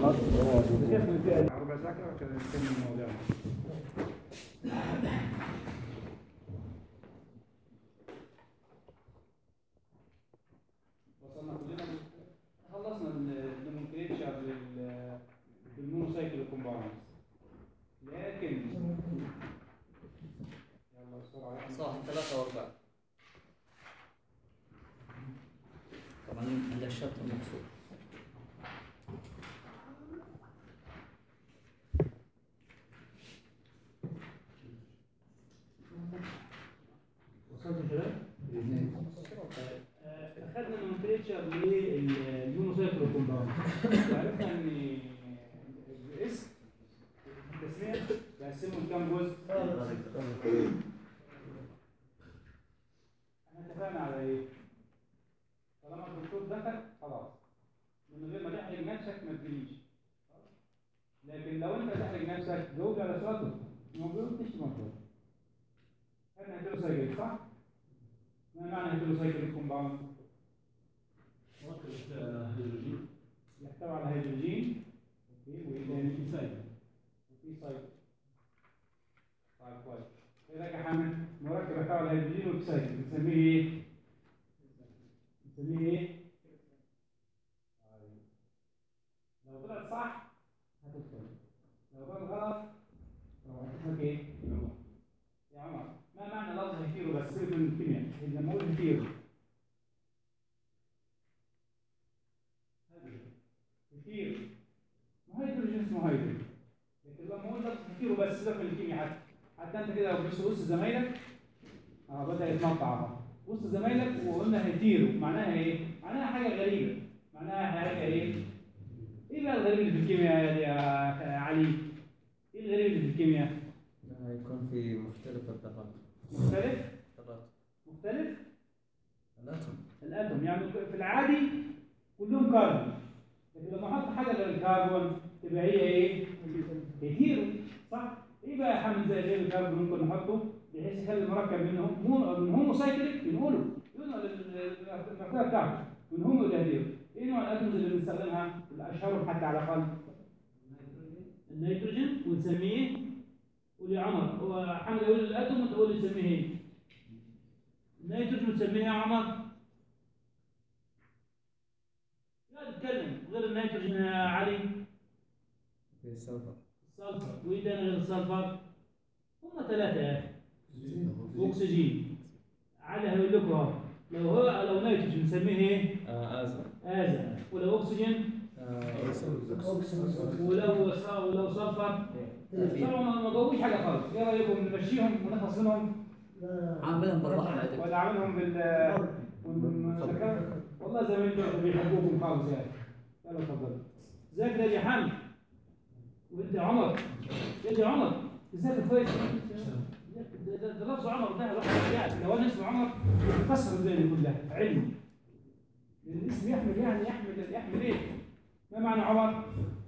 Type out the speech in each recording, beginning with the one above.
ربع ساعة كده عشان نتكلم المواضيع وصلنا كلنا خلصنا النومنكليتشر بالمونوسايكل كومباوندز لكن يلا بسرعة صح ثلاثة وأربعة طبعا عند الشرط المقصود وصلت يا شباب؟ آه، اخذنا النومنكليتشر للمونوسايكل كومباوند وعرفنا ان الاسم التسميه بقسمه لكام جزء؟ احنا اتفقنا على ايه؟ طالما الدكتور ذكر خلاص من غير ما تحرج نفسك ما تجريش لكن لو انت تحرج نفسك جاوب على سؤال موجود مش موجود احنا هيدروسايكل صح؟ ما معنى هيدروسايكل كومباوند؟ يحتوي على هيدروجين اوكي وايه تاني؟ وفي سايكل طيب كويس ايه رايك يا حامد؟ مركب يحتوي على هيدروجين وفي سايكل بنسميه ايه؟ بنسميه ايه؟ طيب. لو طلعت صح هتدخل لو طلعت غلط لو هتدخل ايه؟ يا عمر ما معنى لفظ هيتيرو بس سيبك من الكيمياء لما اقول هيتيرو هيتيرو ما هيدروجين اسمه هيدروجين لكن لما اقول لفظ هيتيرو بس سيبك من الكيمياء حتى حتى انت كده لو بص وسط زمايلك اه بدا يتنطع اهو وسط زمايلك وقلنا هيتيرو معناها ايه؟ معناها حاجه غريبه معناها حاجه ايه؟ ايه بقى الغريب اللي في الكيمياء يا يا علي؟ ايه الغريب اللي في الكيمياء؟ يكون في مختلف الذرات مختلف؟ ذرات مختلف؟ الاتوم الاتوم يعني في العادي كلهم كربون لكن لما احط حاجه غير الكربون تبقى هي ايه؟ هيتيرو صح؟ ايه بقى يا حامد زي غير الكربون ممكن نحطه بحيث يخلي المركب منهم مو من هومو سايكليك ينقله ينقل المركبه بتاعته من هومو الى هيتيرو ايه نوع الاتومز اللي بنستخدمها؟ الاشهرهم حتى على الاقل النيتروجين ونسميه قول يا عمر هو حامد يقول الاتوم وانت تقول لي نسميه ايه؟ النيتروجين نسميه يا عمر لا تتكلم غير النيتروجين يا علي في السلفر السلفر وايه تاني غير السلفر؟ هم ثلاثة يا اخي واكسجين علي هيقول لكم اهو لو هو لو نيتروجين نسميه ايه؟ آه ازرق آزا ولو اكسجين آه ولو ولو سلفر طبعا ما جاوبوش حاجة خالص ايه رأيكم نمشيهم ونخلص منهم عاملهم بالراحة عدل ولا عاملهم بال ون- والله زمايلي بيحبوكم خالص يعني يلا اتفضل ازيك يا حامد وانت يا عمر انت يا عمر ازيك كويس ده- ده ده لفظ عمر ده الواحد يعني لو انا اسمي عمر يكسر الدنيا كلها علم لان الاسم يحمل يعني يحمل يحمل ايه؟ ما معنى عمر؟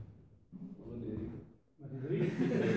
ما تدريش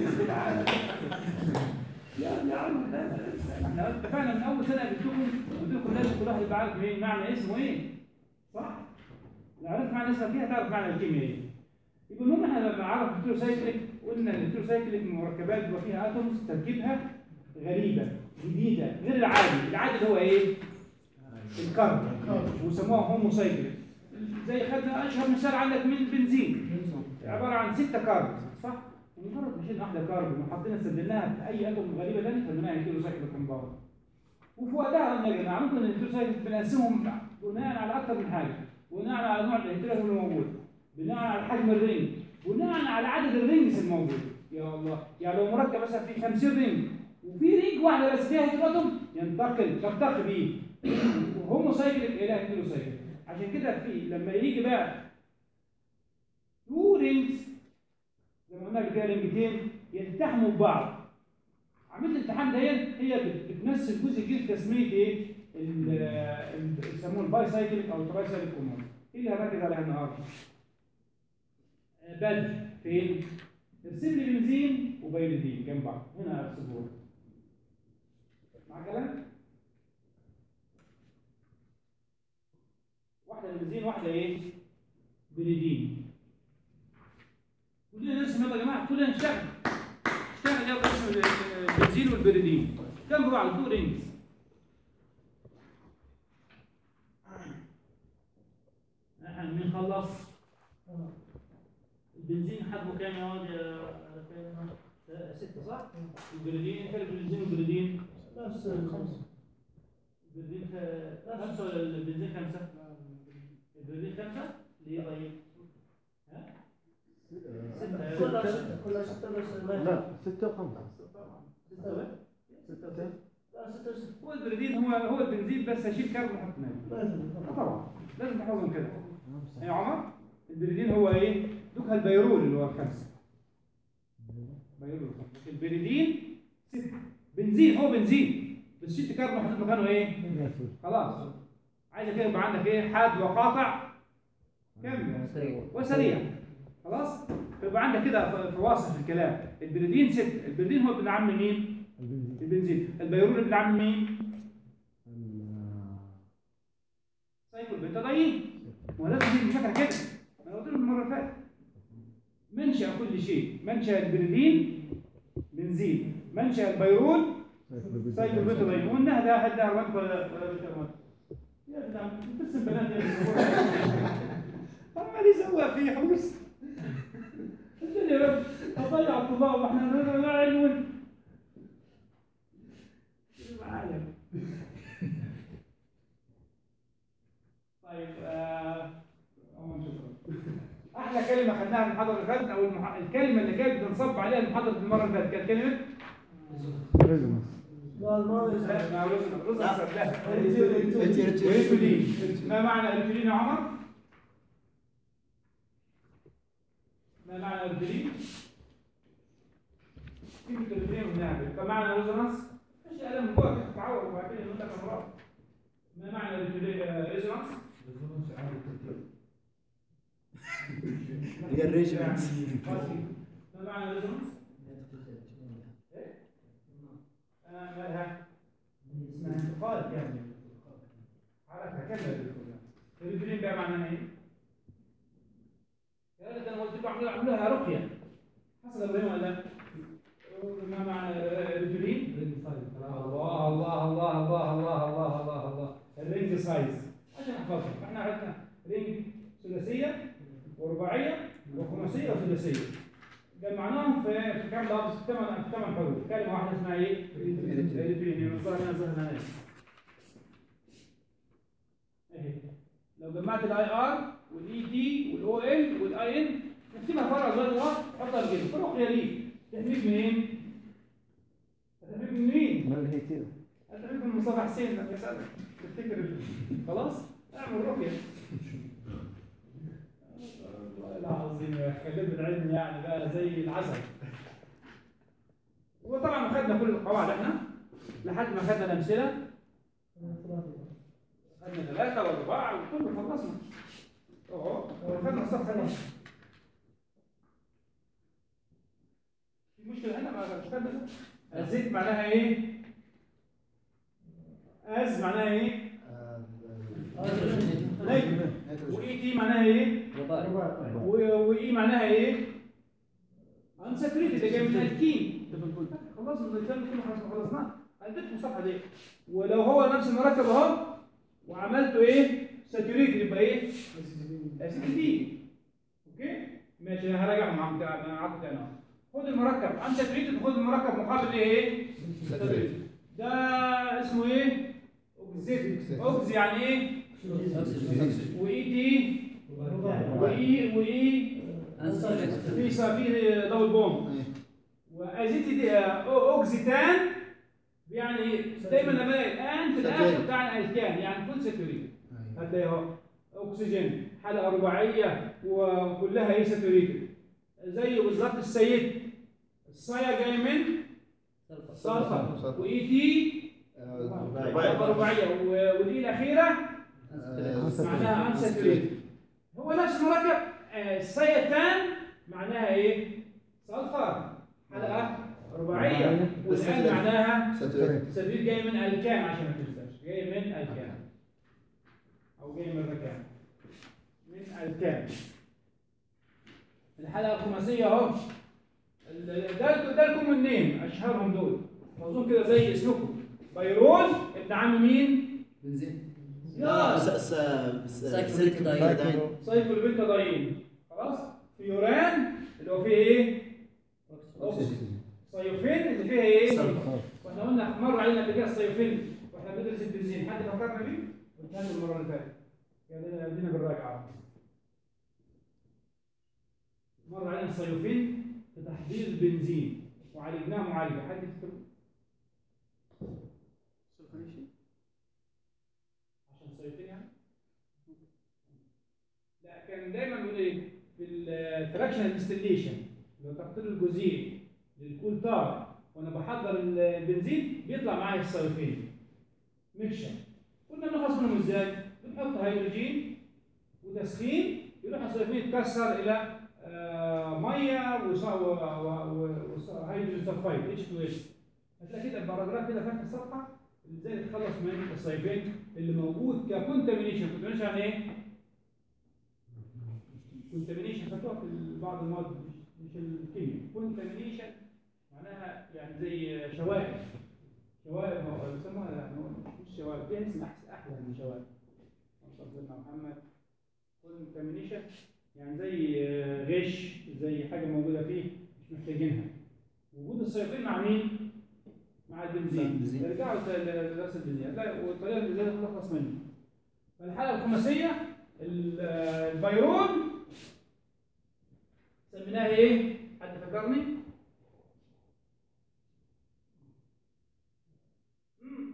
يا يا عم لا لا لا. احنا اتفقنا من اول سنه قلت لكم قلت لكم لازم كل واحد يبقى عارف ايه معنى اسمه ايه صح؟ لو عرفت معنى اسمك ايه هتعرف معنى الكيمياء ايه يبقى المهم احنا لما عرف التروسايكليك قلنا ان التروسايكليك من مركبات بيبقى فيها اتومز تركيبها غريبه جديده غير العادي العادي اللي هو ايه؟ الكربون وسموها هوموسايكليك زي خدنا اشهر مثال عندك من البنزين عباره عن ستة كاربون صح؟ مجرد ما شلنا واحده كاربون وحطينا سدلناها باي اتوم غريبه ثانيه سميناها هيدروسايكل كومباوند وفي وقتها قلنا يا جماعه ممكن الهيدروسايكل بنقسمهم بناء على اكثر من حاجه بناء على نوع الهيدروجين اللي موجود بناء على حجم الرينج بناء على عدد الرينجز الموجود يا الله يعني لو مركب مثلا فيه 50 رينج وفي رينج واحده بس فيها هيدروجين ينتقل ترتقي بيه هوموسايكل الى هيدروسايكل عشان كده في لما يجي بقى تو رينجز زي ما قلنا قبل كده رينجتين يلتحموا ببعض عمليه الالتحام ديت هي بت- بتمثل جزء كبير في تسميه ايه؟ ال- ال- بيسموه الباي سايكل او التراي سايكل كومون ايه اللي هركز عليها النهارده؟ آه، بدر فين؟ ارسم لي بنزين وبيريدين جنب بعض هنا ارسمهم مع كلام؟ واحده بنزين واحده ايه؟ بنزين كلنا نرسم يلا يا جماعه كلنا نشتغل اشتغل يلا اسم ال- البنزين والبريدين جنب بعض تو رينجز احنا مين خلص؟ البنزين حجمه كام يا واد يا كام؟ ستة صح؟ البريدين فرق البنزين والبريدين نفس الخمسة البنزين خ- خمسة ولا البنزين خمسة؟ البريدين خمسة؟ ليه طيب؟ ها؟ ستة كلها ستة كلها ستة بس ما- لا ستة وخمسة ستة بس. ستة لا ستة ستة هو البنزين هو هو البنزين بس اشيل كربون واحط ماء لازم آه طبعا لازم تحفظهم كده يا عمر البريدين هو ايه؟ دوك البيرول اللي هو الخمسه بيرول الخمسة. البريدين ست بنزين هو بنزين بس شلت كربون وحطيت مكانه ايه؟ خلاص عايزك كده يبقى عندك ايه؟ حاد وقاطع كم؟ سريع وسريع خلاص؟ يبقى عندك كده ف- فواصل في الكلام البريدين ست البريدين هو ابن عم مين؟ البنزين البيرول ابن عم مين؟ سايكل بنتادين ولازم تيجي فاكره كده انا قلت لكم المره اللي فاتت منشا كل شيء منشا البرلين بنزين منشا البيرول سايكل بنتادين قلنا ده هدا هرمات ولا ولا بنتادين يا ابن عم بس البنات يا عمال يسوى في حوس قلت يا رب اضيع الطلاب واحنا لا علم عالم طيب آه، عموماً شكرا احلى كلمه خدناها في المحاضره اللي فاتت او المح... الكلمه اللي كانت بنصب عليها المحاضره المره اللي فاتت كانت كلمه لا الماضي لا رز رز لا ريتيريتي. ريتولين ما معنى ريتولين يا عمر؟ ما معنى ريتولين؟ كلمة ريتولين والنعم ما معنى ريزونانس؟ ايش قلم من جوه كده تعور وبعدين يقول لك امراض ما معنى ريتولين آه، ريزونانس؟ هي الريجمنت. ما معنى ريزونانس؟ آه، مالها؟ اسمها انتقال يعني حركة كاملة الرجلين بقى معناها ايه؟ كذلك انا قلت لكم اعملوا اعملوا لها رقية حصل ابراهيم ولا لا؟ ما معنى الرجلين؟ الله الله الله الله الله الله الله الله الرينج سايز عشان احفظهم احنا عرفنا رينج ثلاثية ورباعية وخماسية وثلاثية جمعناهم في في كام لفظ في ثمان في ثمان حروف كلمة واحدة اسمها ايه؟ ريترين هي مصدر من ظهر الناس اهي لو جمعت الاي ار والاي دي والاو ال والاي ان نكتبها فرع صغير واحد حطها في جيبك فرق ليك تحميك منين؟ تحميك من مين؟ من الهيتير تحميك من مصطفى حسين لما يسألك تفتكر ال- خلاص؟ اعمل رقية والله العظيم يا اخي خليت العلم يعني بقى زي العسل وطبعا خدنا كل القواعد احنا لحد ما خدنا الامثله خدنا ثلاثه واربعه وكله خلصنا اهو خدنا الصفحه دي في مشكله هنا ما مش خدنا ده الزيت معناها ايه؟ از معناها ايه؟ نجم واي تي معناها ايه؟ رباعي و- واي معناها ايه؟ انساتوريتد اللي جاي من الكين خلصنا الكلام كله خلاص خلصناه اديتكم الصفحه دي ولو هو نفس المركب اهو وعملته ايه؟ ساتوريتد يبقى ايه؟ اسيتي اوكي؟ ماشي انا هراجعهم مع بتاع معاكم تاني اهو خد المركب انساتوريتد خد المركب مقابل ايه؟ ساتوريتد ده اسمه ايه؟ اوكسيد اوكسي يعني ايه؟ واي تي واي واي في في دبل بوم وازيتي دي أو- اوكسيتان يعني دايما لما الاقي الان في الاخر ساتوريت. بتاع الكان يعني فول ساتوريت هتلاقي اهو اكسجين حلقه رباعيه وكلها ايه ساتوريتد زي بالظبط السيد الصايا جاي من سلفر واي تي رباعيه و- ودي الاخيره معناها انساتوريتد هو نفس المركب آه، السيتان معناها ايه؟ سلفر حلقه رباعيه والان معناها ساتوريت جاي من الكان عشان ما تنساش جاي من الكان او جاي من الركان من الكان الحلقه الخماسيه اهو ال- ده ده الكومن نيم اشهرهم دول اظن كده زي اسمكم بيرون ابن عم مين؟ بنزين لا يا س س س سايكل سلك بيتادين. بيتادين. سايكل بنت ضايين خلاص فيوران اللي هو فيه ايه؟ أكسجين. صيوفين اللي فيها ايه؟ سلفر. واحنا قلنا مر علينا قبل كده الصيوفين واحنا بندرس البنزين حد فكرنا بيه؟ قلنا له المره اللي فاتت يعني ادينا بالراجعه مر علينا الصيوفين في تحضير البنزين وعالجناه معالجه حد يفتكر؟ عشان صيوفين يعني؟ لا كان دايما بيقول ايه؟ في الفراكشن انستليشن اللي هو تقطير الجزيء للكول تار وانا بحضر البنزين بيطلع معايا الصيفين ميكشن كنا بنخلص منهم ازاي؟ بنحط هيدروجين وتسخين يروح الصيفين يتكسر الى آه، ميه وص- و- و- و- وص- هيدروجين سلفايد اتش 2 اس هتلاقي كده الباراجراف كده فاتح الصفحه ازاي تتخلص من الصيفين اللي موجود ككونتامينيشن كونتامينيشن يعني ايه؟ كونتامينيشن فاكرها في بعض المواد مش مش الكيمياء كونتامينيشن معناها يعني زي شوائب شوائب هو بيسموها لا، هو مش شوائب فيها اسم أحس- احلى من شوائب سيدنا محمد كونتامينيشن يعني زي آه، غش زي حاجه موجوده فيه مش محتاجينها وجود الصيفين مع مين؟ مع مع البنزين البنزين. ارجعوا لدرس البنزين هتلاقي والطريقه اللي ازاي تخلص منه فالحاله الخماسيه ال- آه، البيرون سميناها ايه؟ حد فكرني؟ مم.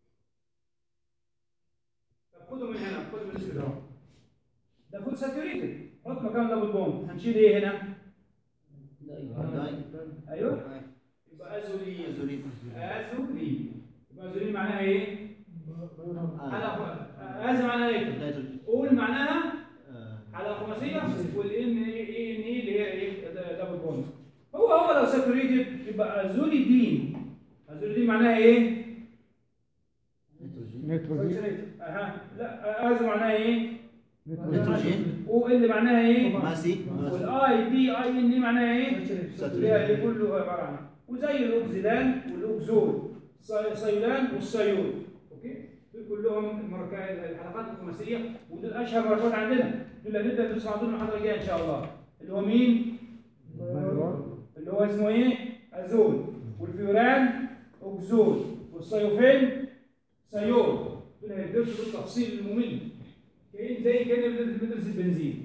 طب خدوا من هنا خدوا من السيرة ده فول ساتوريتد حط مكان دبل بوند هنشيل ايه هنا؟ داين. ايوه يبقى ازولين أزولين. ازولين يبقى ازولين معناها ايه؟ آه. حلقه ازي معناها ايه؟ نيتروجين. قول معناها آه. على خماسيه والان اي ان اي اللي هي ايه دبل بوند هو هو لو ساتوريتد يبقى ازوليدين ازوليدين معناها ايه؟ نيتروجين. نيتروجين اها لا از معناها ايه؟ نيتروجين. او ال معناها ايه؟ ماسي. والاي دي اي ان دي معناها ايه؟ اللي هي ساتورين. اللي كله عباره عنها وزي الاوكسيدان والاوكزول صي- صيلان والصيول اوكي دول كلهم المركا- الحلقات الخماسيه ودول اشهر مركبات عندنا دول اللي هنبدا ندرس عندنا المحاضره الجايه ان شاء الله اللي هو مين؟ اللي هو اسمه ايه؟ ازول والفيوران اوكزول والصيوفين سيول دول هيدرسوا بالتفصيل الممل كأن زي كأن بندرس بندرس البنزين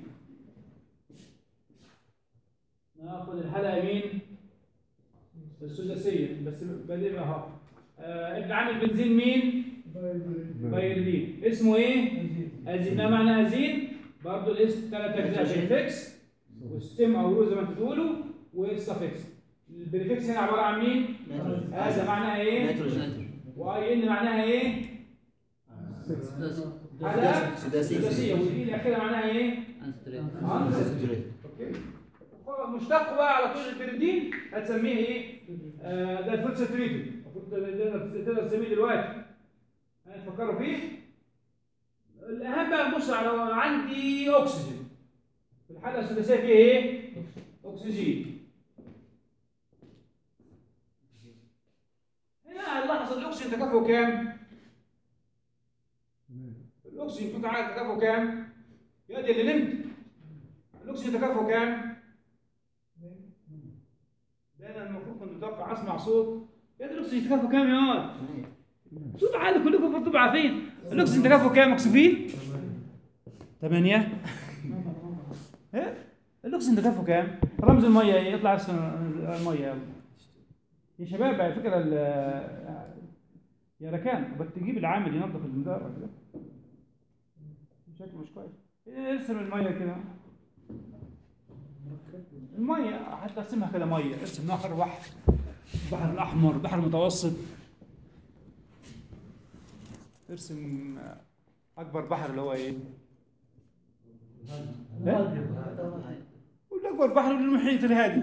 ناخد الحلقه مين؟ السداسيه بس بادئ اهو آه، ابن عم البنزين مين؟ بايرلين اسمه ايه؟ ازين ما معنى ازين؟ برضه الاسم ثلاث اجزاء بريفكس وستيم او رو زي ما انتوا بتقولوا والسفكس البريفكس هنا عباره عن مين؟ نيتروجين. هذا معناها ايه؟ نيتروجين. واي ان معناها ايه؟ حلقه سداسية. سداسيه والاي الاخيره معناها ايه؟ انستريت ساتورين. اوكي مشتق بقى على طول البريدين هتسميه ايه؟ آه ده الفول ساتوريتد المفروض تقدر تقدر تسميه دلوقتي هنفكروا فيه الاهم بقى نبص على عندي اكسجين في الحاله الثلاثيه فيها ايه؟ اكسجين هنا هنلاحظ الاكسجين تكافؤه كام؟ الاكسجين كنت عارف تكافؤه كام؟ يا دي اللي نمت الاكسجين تكافؤه كام؟ ده انا المفروض كنت متوقع اسمع صوت يا دي الاكسجين تكافؤه كام يا واد؟ صوت عالي كلكم المفروض تبقوا عارفين الاكسجين تكافؤه كام اكسفين؟ ثمانية ايه؟ الاكسجين تكافؤه كام؟ رمز المية ايه؟ يطلع اسم المية يا شباب على فكرة ال- يا ركان بدك تجيب العامل ينظف المدرج ده شكله مش كويس ارسم المية كده المية حتى ارسمها كده مية ارسم نهر بحر البحر الأحمر البحر المتوسط ارسم أكبر بحر اللي هو إيه؟ والأكبر بحر اللي المحيط الهادي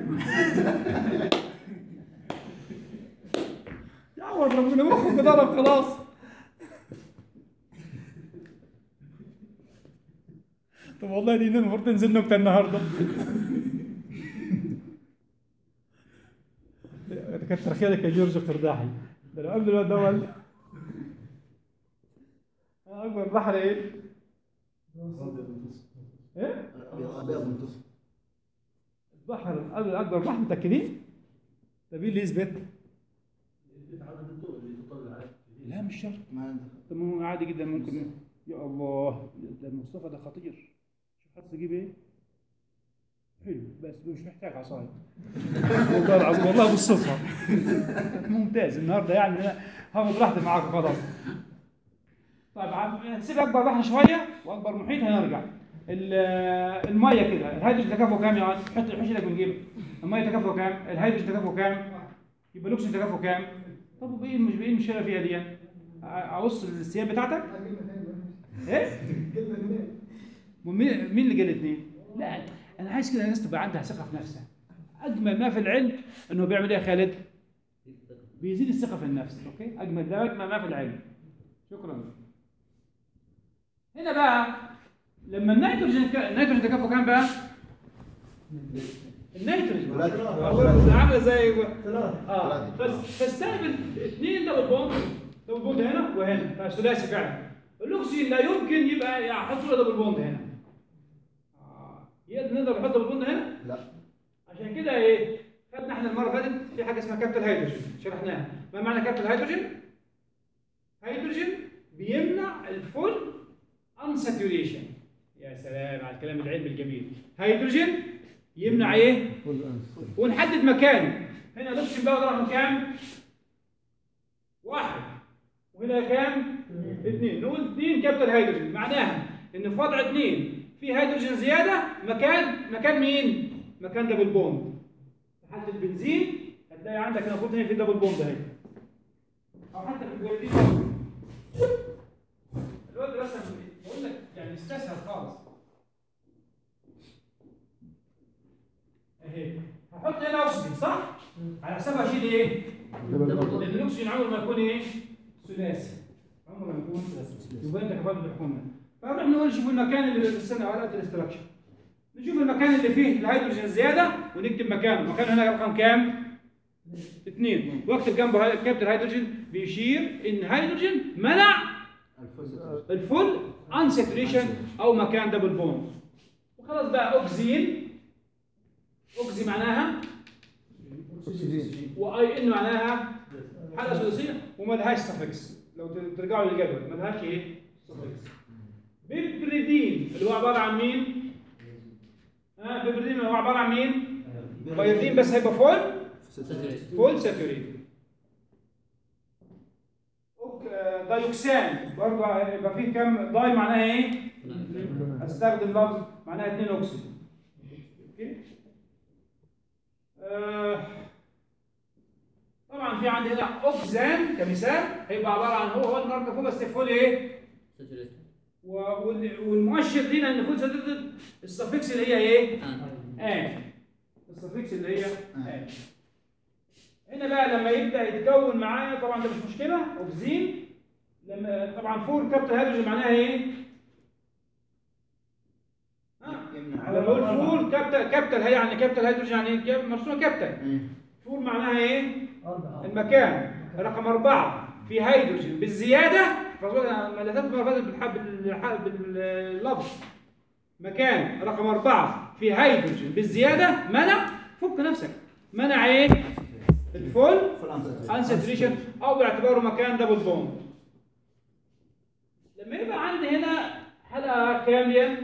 يا عوض ربنا مخك ضرب خلاص طب والله دي المفروض تنزل نكتة النهارده كتر خيرك يا جورج قرداحي ده لو قبل الواد دول اكبر بحر ايه؟ ايه؟ ابيض منتصف البحر قبل اكبر بحر متاكدين؟ طب ايه اللي يثبت؟ لا مش شرط ما عندك طب ما هو عادي جدا ممكن يا الله ده مصطفى ده خطير شوف حاسس تجيب ايه؟ حلو بس مش محتاج عصايه والله العظيم والله بالصدفه ممتاز النهارده يعني انا هاخد راحتي معاكم خلاص طيب عم- هنسيب اكبر بحر شويه واكبر محيط هنرجع ال- الميه كده الهيدروجين تكافؤه كام يا واد؟ حط حش لك بنجيبه الميه تكافؤه كام؟ الهيدروجين تكافؤه كام؟ يبقى الاكسجين تكافؤه كام؟ طب وايه مش بايه المشكله فيها دي؟ ع- اقص الثياب بتاعتك؟ ايه؟ ومين مين اللي قال اثنين؟ لا انا عايز كده الناس تبقى عندها ثقه في نفسها اجمل ما في العلم انه بيعمل ايه يا خالد؟ بيزيد الثقه في النفس اوكي؟ اجمل ده اجمل ما في العلم شكرا هنا بقى لما النيتروجين ك... النيتروجين تكافؤه كام بقى؟ النيتروجين ثلاثة. عامله زي ثلاثة اه بس فاستقبل اثنين دبل بوند دبل بوند هنا وهنا فثلاثي فعلا الاكسجين لا يمكن يبقى يعني احط له دبل بوند هنا آه. يقدر نقدر نحط دبل بوند هنا؟ لا عشان كده ايه خدنا احنا المره اللي فاتت في حاجه اسمها كابتل هيدروجين شرحناها ما معنى كابتل هيدروجين؟ هيدروجين بيمنع الفول انساتوريشن يا سلام على الكلام العلمي الجميل هيدروجين يمنع ايه؟ ونحدد مكانه هنا الاكسجين بقى رقم كام؟ واحد وهنا كام؟ اثنين نقول اثنين كابتل هيدروجين معناها ان في وضع اثنين في هيدروجين زياده مكان مكان مين؟ مكان دبل بوند في حاله البنزين هتلاقي عندك هنا المفروض هنا في دبل بوند اهي او حتى في الجوالدين الواد رسم بقول لك يعني استسهل خالص اهي هحط هنا اكسجين صح؟ على حسابها اشيل ايه؟ لان الاكسجين عمره ما يكون ايه؟ ثلاثي عمره ما يكون ثلاثي يبقى انت كفاءه بالحكومه فنروح نقول نشوف المكان اللي في السنه ورقه الاستراكشر نشوف المكان اللي فيه الهيدروجين زياده ونكتب مكانه مكانه هنا رقم كام؟ اثنين واكتب جنبه هاي- كابتن هيدروجين بيشير ان هيدروجين منع الفوز الفول انساتوريشن او مكان دبل بوند وخلاص بقى اوكسين اوكسي معناها واي ان معناها حلقه ثلاثيه وما لهاش سفكس لو ت- ترجعوا للجدول ما لهاش ايه؟ سفكس بيبريدين اللي هو عباره عن مين؟ ها بيبريدين اللي هو عباره عن مين؟ بايريدين بس هيبقى فول فول ساتوريتد دايوكسان برضه هيبقى فيه كام داي معناها ايه؟ استخدم لفظ معناها 2 اكسجين اوكي آه، طبعا في عندي هنا اوكسان كمثال هيبقى عباره عن هو هو النهارده فوق بس فول ايه؟ و- وال- والمؤشر لينا ان فول ساتوريتد السفكس اللي هي ايه؟ آن السفكس اللي هي آن هنا بقى لما يبدا يتكون معايا طبعا ده مش مشكله اوكسين لما طبعا فور كابتل هيدروجين معناها ايه؟ ها؟ لما اقول فور كابتل كابتل هي يعني كابتل هيدروجين يعني إيه؟ كاب- مرسومه كابتل فور معناها ايه؟ المكان رقم أربعة في هيدروجين بالزيادة ملفات المرة اللي فاتت بالحب بالح- باللفظ مكان رقم أربعة في هيدروجين بالزيادة منع فك نفسك منع ايه؟ الفول انساتوريشن او باعتباره مكان دبل بوند لما يبقى عندي هنا حلقه كام دي؟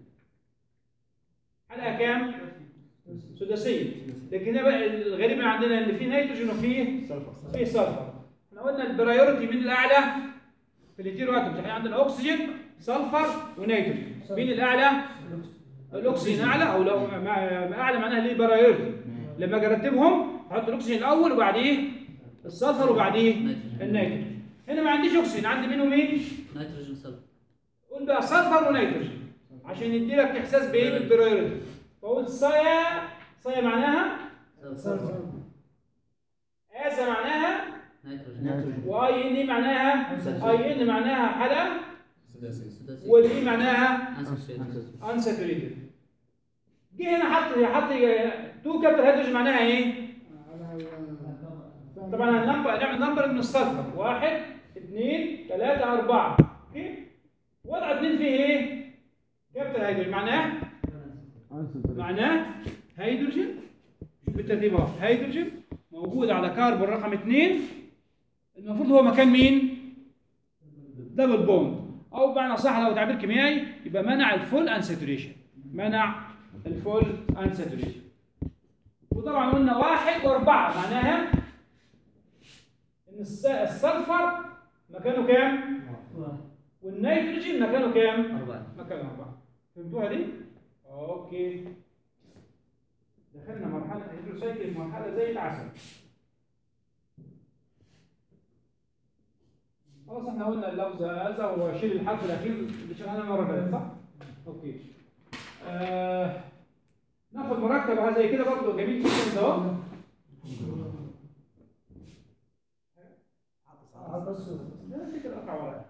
حلقه كام؟ سداسيه لكن هنا بقى الغريب اللي عندنا ان في نيتروجين وفيه فيه سلفر احنا قلنا البرايورتي من الاعلى في الهيتيرو اتومز احنا عندنا اكسجين سلفر ونيتروجين مين الاعلى؟ الاكسجين اعلى او لو مع- اعلى معناها ليه برايورتي لما اجي ارتبهم احط الاكسجين الاول وبعديه السلفر وبعديه النيتروجين هنا ما عنديش اكسجين عندي مين ومين نيتروجين سلفر قول بقى سلفر ونيتروجين عشان يدي لك احساس بايه بالبرايورتي فاقول صيا صيا معناها سلفر اسا معناها نيتروجين واي ان معناها اي ان معناها حلقه سداسي والاي معناها انساتوريتد انساتوريتد جه هنا حط حط تو كابتل هيدروجين معناها ايه؟ طبعا هننبر نعمل نمبر من الصفر واحد اثنين ثلاثة أربعة اوكي وضع اثنين فيه ايه؟ كابتن هيدروجين معناه معناه هيدروجين شوف بالترتيب اهو هيدروجين موجود على كربون رقم اثنين المفروض هو مكان مين؟ دبل بوند او بمعنى صح لو تعبير كيميائي يبقى منع الفول انساتوريشن منع الفول انساتوريشن وطبعا قلنا واحد واربعه معناها ان الس- السلفر مكانه كام؟ والنيتروجين مكانه كام؟ أربعة مكانه أربعة فهمتوها دي؟ أوكي دخلنا مرحلة الهيدروسايكل مرحلة زي العسل خلاص احنا قلنا اللفظ هذا وشيل الحرف الأخير اللي شغلنا المرة اللي فاتت صح؟ أوكي آه ناخد مركب وهذا زي كده برضه جميل جدا ده اهو لا فكرة أقع ورايا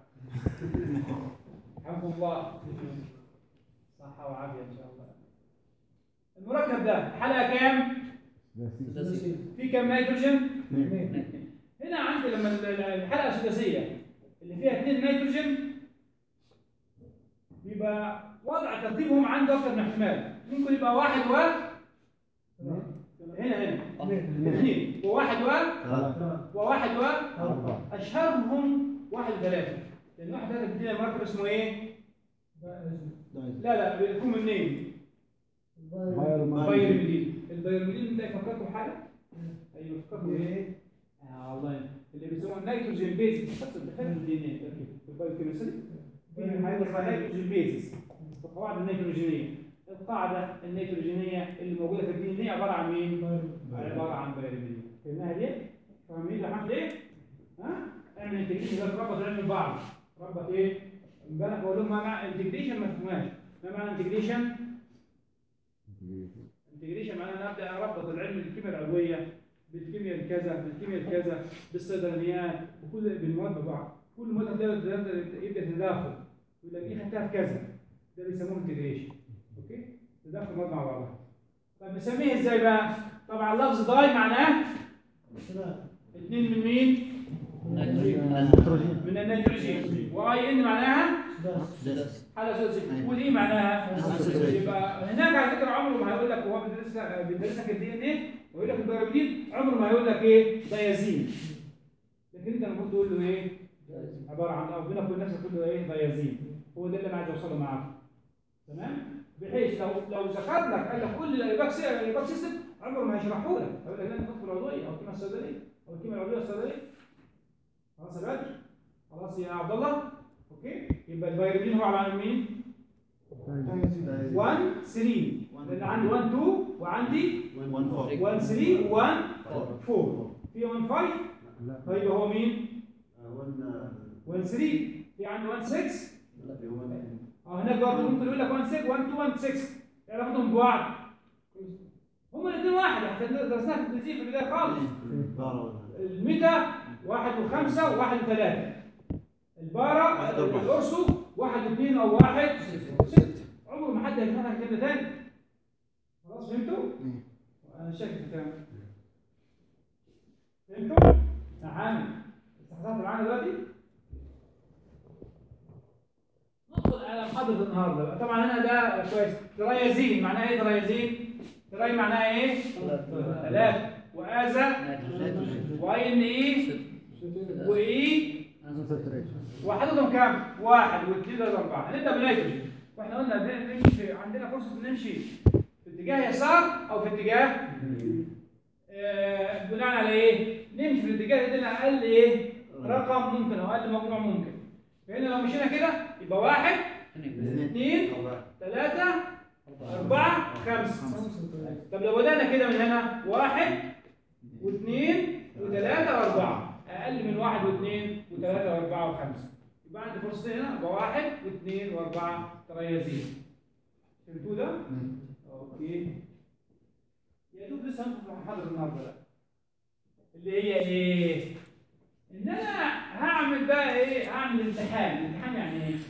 حمد الله صحة وعافية إن شاء الله المركب ده حلقة كام؟ ثلاثي في كام نيتروجين؟ هنا عندي لما ال- ال- الحلقة السداسية اللي فيها اثنين نيتروجين بيبقى وضع ترتيبهم عنده أكثر من احتمال ممكن يبقى واحد و هنا هنا اثنين وواحد و ثلاثة وواحد و أربعة أشهرهم واحد وثلاثة لأن واحد ثلاثة بيدينا مركب اسمه إيه؟ لا لا بيكون منين؟ بايرميدين البايرميدين ده فكرتوا بحاجه؟ ايوه فكرتوا بايه؟ اه والله اللي بيسموه النيتروجين بيزس حتى دخلت الدي ان ايه في البايوكيمستري في حاجه اسمها نيتروجين بيزس القواعد النيتروجينيه القاعده النيتروجينيه اللي موجوده في الدي ان ايه عباره عن مين؟ عباره عن بايرميدين فهمناها دي؟ فاهمين لحد ايه؟ ها؟ اعمل انتجريشن ده ربط العلم ببعض ربط ايه؟ امبارح بقول لهم ما معنى انتجريشن ما فهمهاش ما معنى انتجريشن؟ انتجريشن معناه ان ابدا اربط العلم الكيمياء العضويه بالكيمياء الكذا بالكيمياء الكذا بالصيدليات بكل بالمواد ببعض كل مواد هتلاقي يبدا يبدا تداخل يقول لك دي خدتها في كذا ده بيسموه انتجريشن اوكي تداخل مواد مع بعضها طب نسميه ازاي بقى؟ طبعا لفظ داي معناه اثنين من مين؟ من النيتروجين واي ان معناها ثلاثي حاله سودسيه ودي معناها يبقى هناك على فكره عمره ما هيقول لك هو بيدرس لك بيدرس لك الدي ان ايه ويقول لك البيروبيدين عمره ما هيقول لك ايه ديازين لكن انت المفروض تقول له ايه عباره عن او بينك وبين نفسك تقول له ايه ديازين هو ده اللي انا عايز اوصله معاك تمام بحيث لو لو ذكر لك قال لك كل الايباك الايباك سيستم عمره ما هيشرحه لك هيقول لك لا انت تدخل العضويه او الكيمياء الصيدليه او الكيمياء العضويه الصيدليه خلاص يا بدر خلاص يا عبد الله اوكي يبقى البيروبيدين هو عباره عن مين؟ 1 3 لان عندي 1 2 وعندي 1 4 1 3 1 4 في 1 5 طيب هو مين؟ 1 3 في عندي 1 6 اه هناك برضه ممكن يقول لك 1 6 1 2 1 6 يعني اخدهم ببعض هما الاثنين واحد احنا درسناها في التنسيق في البدايه خالص الميتا واحد وخمسة وواحد وثلاثة البارا واحد وأربعة. الأرسو واحد واثنين أو واحد ست عمره ما حد هيفهمها كلمة تاني خلاص فهمتوا؟ أنا شاكك في الكلام فهمتوا؟ نعم استحضرت معانا دلوقتي؟ ندخل على محاضرة النهارده بقى طبعا هنا ده كويس تريازين معناها ايه تريازين؟ تراي معناها ايه؟ ثلاثة وآزا واي ان اي واي وحدهم كام؟ واحد واثنين ثلاثة أربعة هنبدأ بالنيتروجين واحنا قلنا بن- نمشي عندنا فرصة نمشي في اتجاه يسار أو في اتجاه آه، بناء على إيه؟ نمشي في الاتجاه اللي لنا أقل إيه؟ رقم ممكن أو أقل مجموع ممكن فهنا لو مشينا كده يبقى واحد اثنين ثلاثة أربعة خمسة طب لو بدأنا كده من هنا واحد واثنين وثلاثة وأربعة أقل من واحد واثنين وثلاثة وأربعة وخمسة يبقى عندي فرصتين هنا يبقى واحد واثنين وأربعة تريازين فهمتوا ده؟ أوكي يا دوب لسه هندخل في محاضرة النهاردة بقى اللي هي إيه؟ إن أنا هعمل بقى إيه؟ هعمل امتحان، الامتحان يعني إيه؟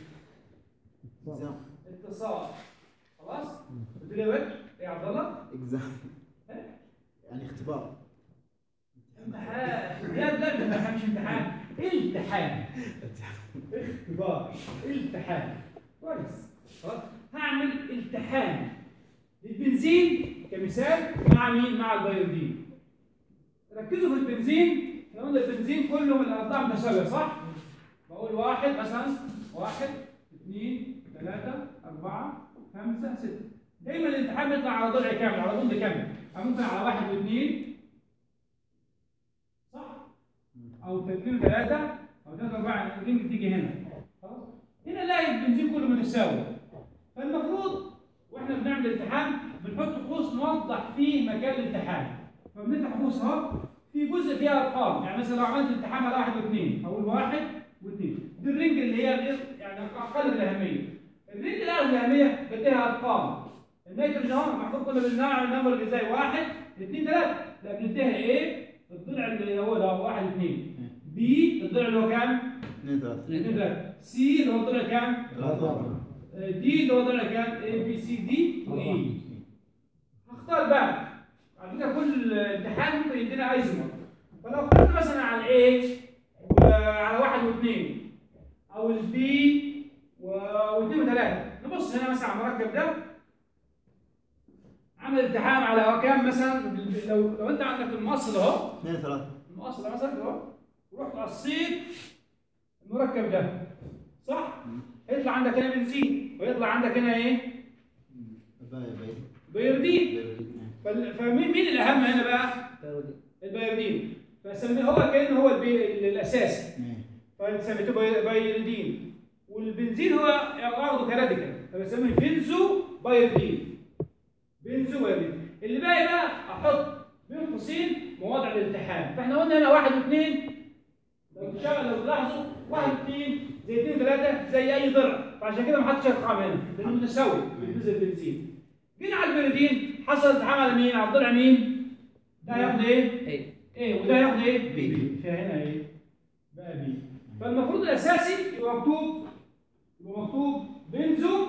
اتصال خلاص؟ قلت لي يا بدر؟ إيه يا عبد الله؟ اكزام يعني اختبار امتحان يا لا امتحان مش امتحان التحام اختبار التحام كويس خلاص هعمل التحام للبنزين كمثال مع مين؟ مع البيودين ركزوا في البنزين احنا قلنا البنزين كله من الارقام متساويه صح؟ بقول واحد مثلا واحد اثنين ثلاثة أربعة خمسة ستة دايما الامتحان بيطلع على ضلع كامل على ضلع كامل أو ممكن على واحد واثنين صح؟ أو اثنين وثلاثة أو ثلاثة أربعة يمكن تيجي هنا خلاص؟ هنا نلاقي البنزين كله متساوي فالمفروض واحنا بنعمل الامتحان بنحط قوس نوضح فيه مكان الامتحان فبنفتح قوس اهو في جزء فيها ارقام يعني مثلا لو عملت امتحان على واحد واثنين اقول واحد واثنين دي الرنج اللي هي غير يعني اقل الاهميه الرنج الاعلى الاهميه بديها ارقام النيتروجين اهو المفروض كنا بنعمل النمبر الغذائي واحد اثنين ثلاثه لا بنديها ايه الضلع اللي هو ده واحد اثنين بي الضلع اللي هو كام؟ اثنين ثلاثة اثنين ثلاثه سي اللي هو الضلع كام؟ ثلاثة دي اللي هو ضلع كام؟ A B C D و E هختار بقى على فكره كل امتحان ممكن يدينا ايزومر فلو اخترت مثلا على A وعلى واحد واثنين او البي واثنين وثلاثه نبص هنا مثلا على المركب ده عمل امتحان على كام مثلا لو لو انت عندك المقص ده اهو اثنين ثلاثة المقص ده مثلا اهو ورحت قصيت المركب ده صح؟ هيطلع عندك هنا بنزين ويطلع عندك هنا ايه؟ باي باي بيردين فال- فمين مين الاهم هنا بقى؟ البيردين فسميه هو كانه هو البي... الاساسي فسميته بي- بيردين والبنزين هو واخده كراديكال فبسميه بنزو بيردين بنزو بيردين اللي باقي بقى احط بين قوسين مواضع الالتحام فاحنا قلنا هنا واحد واثنين لو تشغل لو تلاحظوا واحد واثنين زي اثنين ثلاثه زي اي ضلع فعشان كده ما حطش ارقام هنا لانه متساوي بالنسبه للبنزين جينا على البنزين حصل التحام على مين؟ على الضلع مين؟ ده هياخد ايه؟ ايه ايه وده ياخد ايه؟ بي. فهنا ايه؟ بقى بي فالمفروض الاساسي يبقى مكتوب يبقى مكتوب بنزو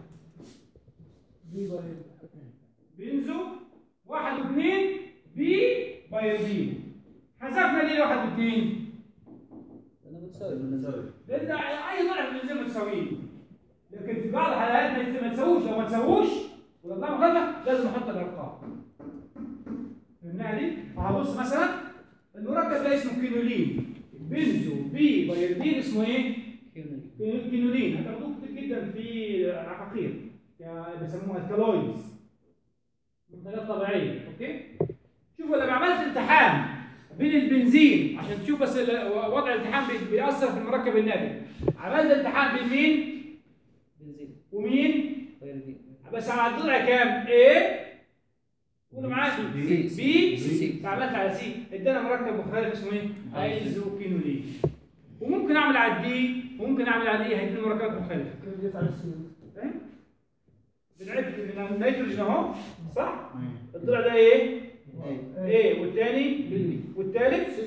بنزو واحد واثنين بي بايربين حذفنا ليه واحد واثنين؟ انا بتساوي لان اي ضلع في البنزين متساويين لكن في بعض الحالات ما يتس- ما تساووش لو ما تساووش ولا الله مخالفه لازم احط الارقام فهمناها دي؟ فهبص مثلا المركب ده اسمه كينولين بنزو بي بايردين اسمه ايه؟ كيوني كينولين هتاخدوه كتير جدا في عقاقير يعني بيسموها الكالويدز منتجات طبيعيه اوكي؟ شوفوا لما عملت التحام بين البنزين عشان تشوف بس ال- وضع الالتحام بي- بيأثر في المركب الناتج عملت التحام بين مين بنزين ومين بايردين بس على الضلع كام؟ A قولوا معايا بي. بي سي. فعملت على سي ادانا مركب مختلف اسمه ايه؟ ايزوكينولين وممكن اعمل على الدي وممكن اعمل على الاي هيديني مركبات مختلفه فاهم؟ بنعد من النيتروجين اهو صح؟ الضلع ده ايه؟ ايه والثاني والثالث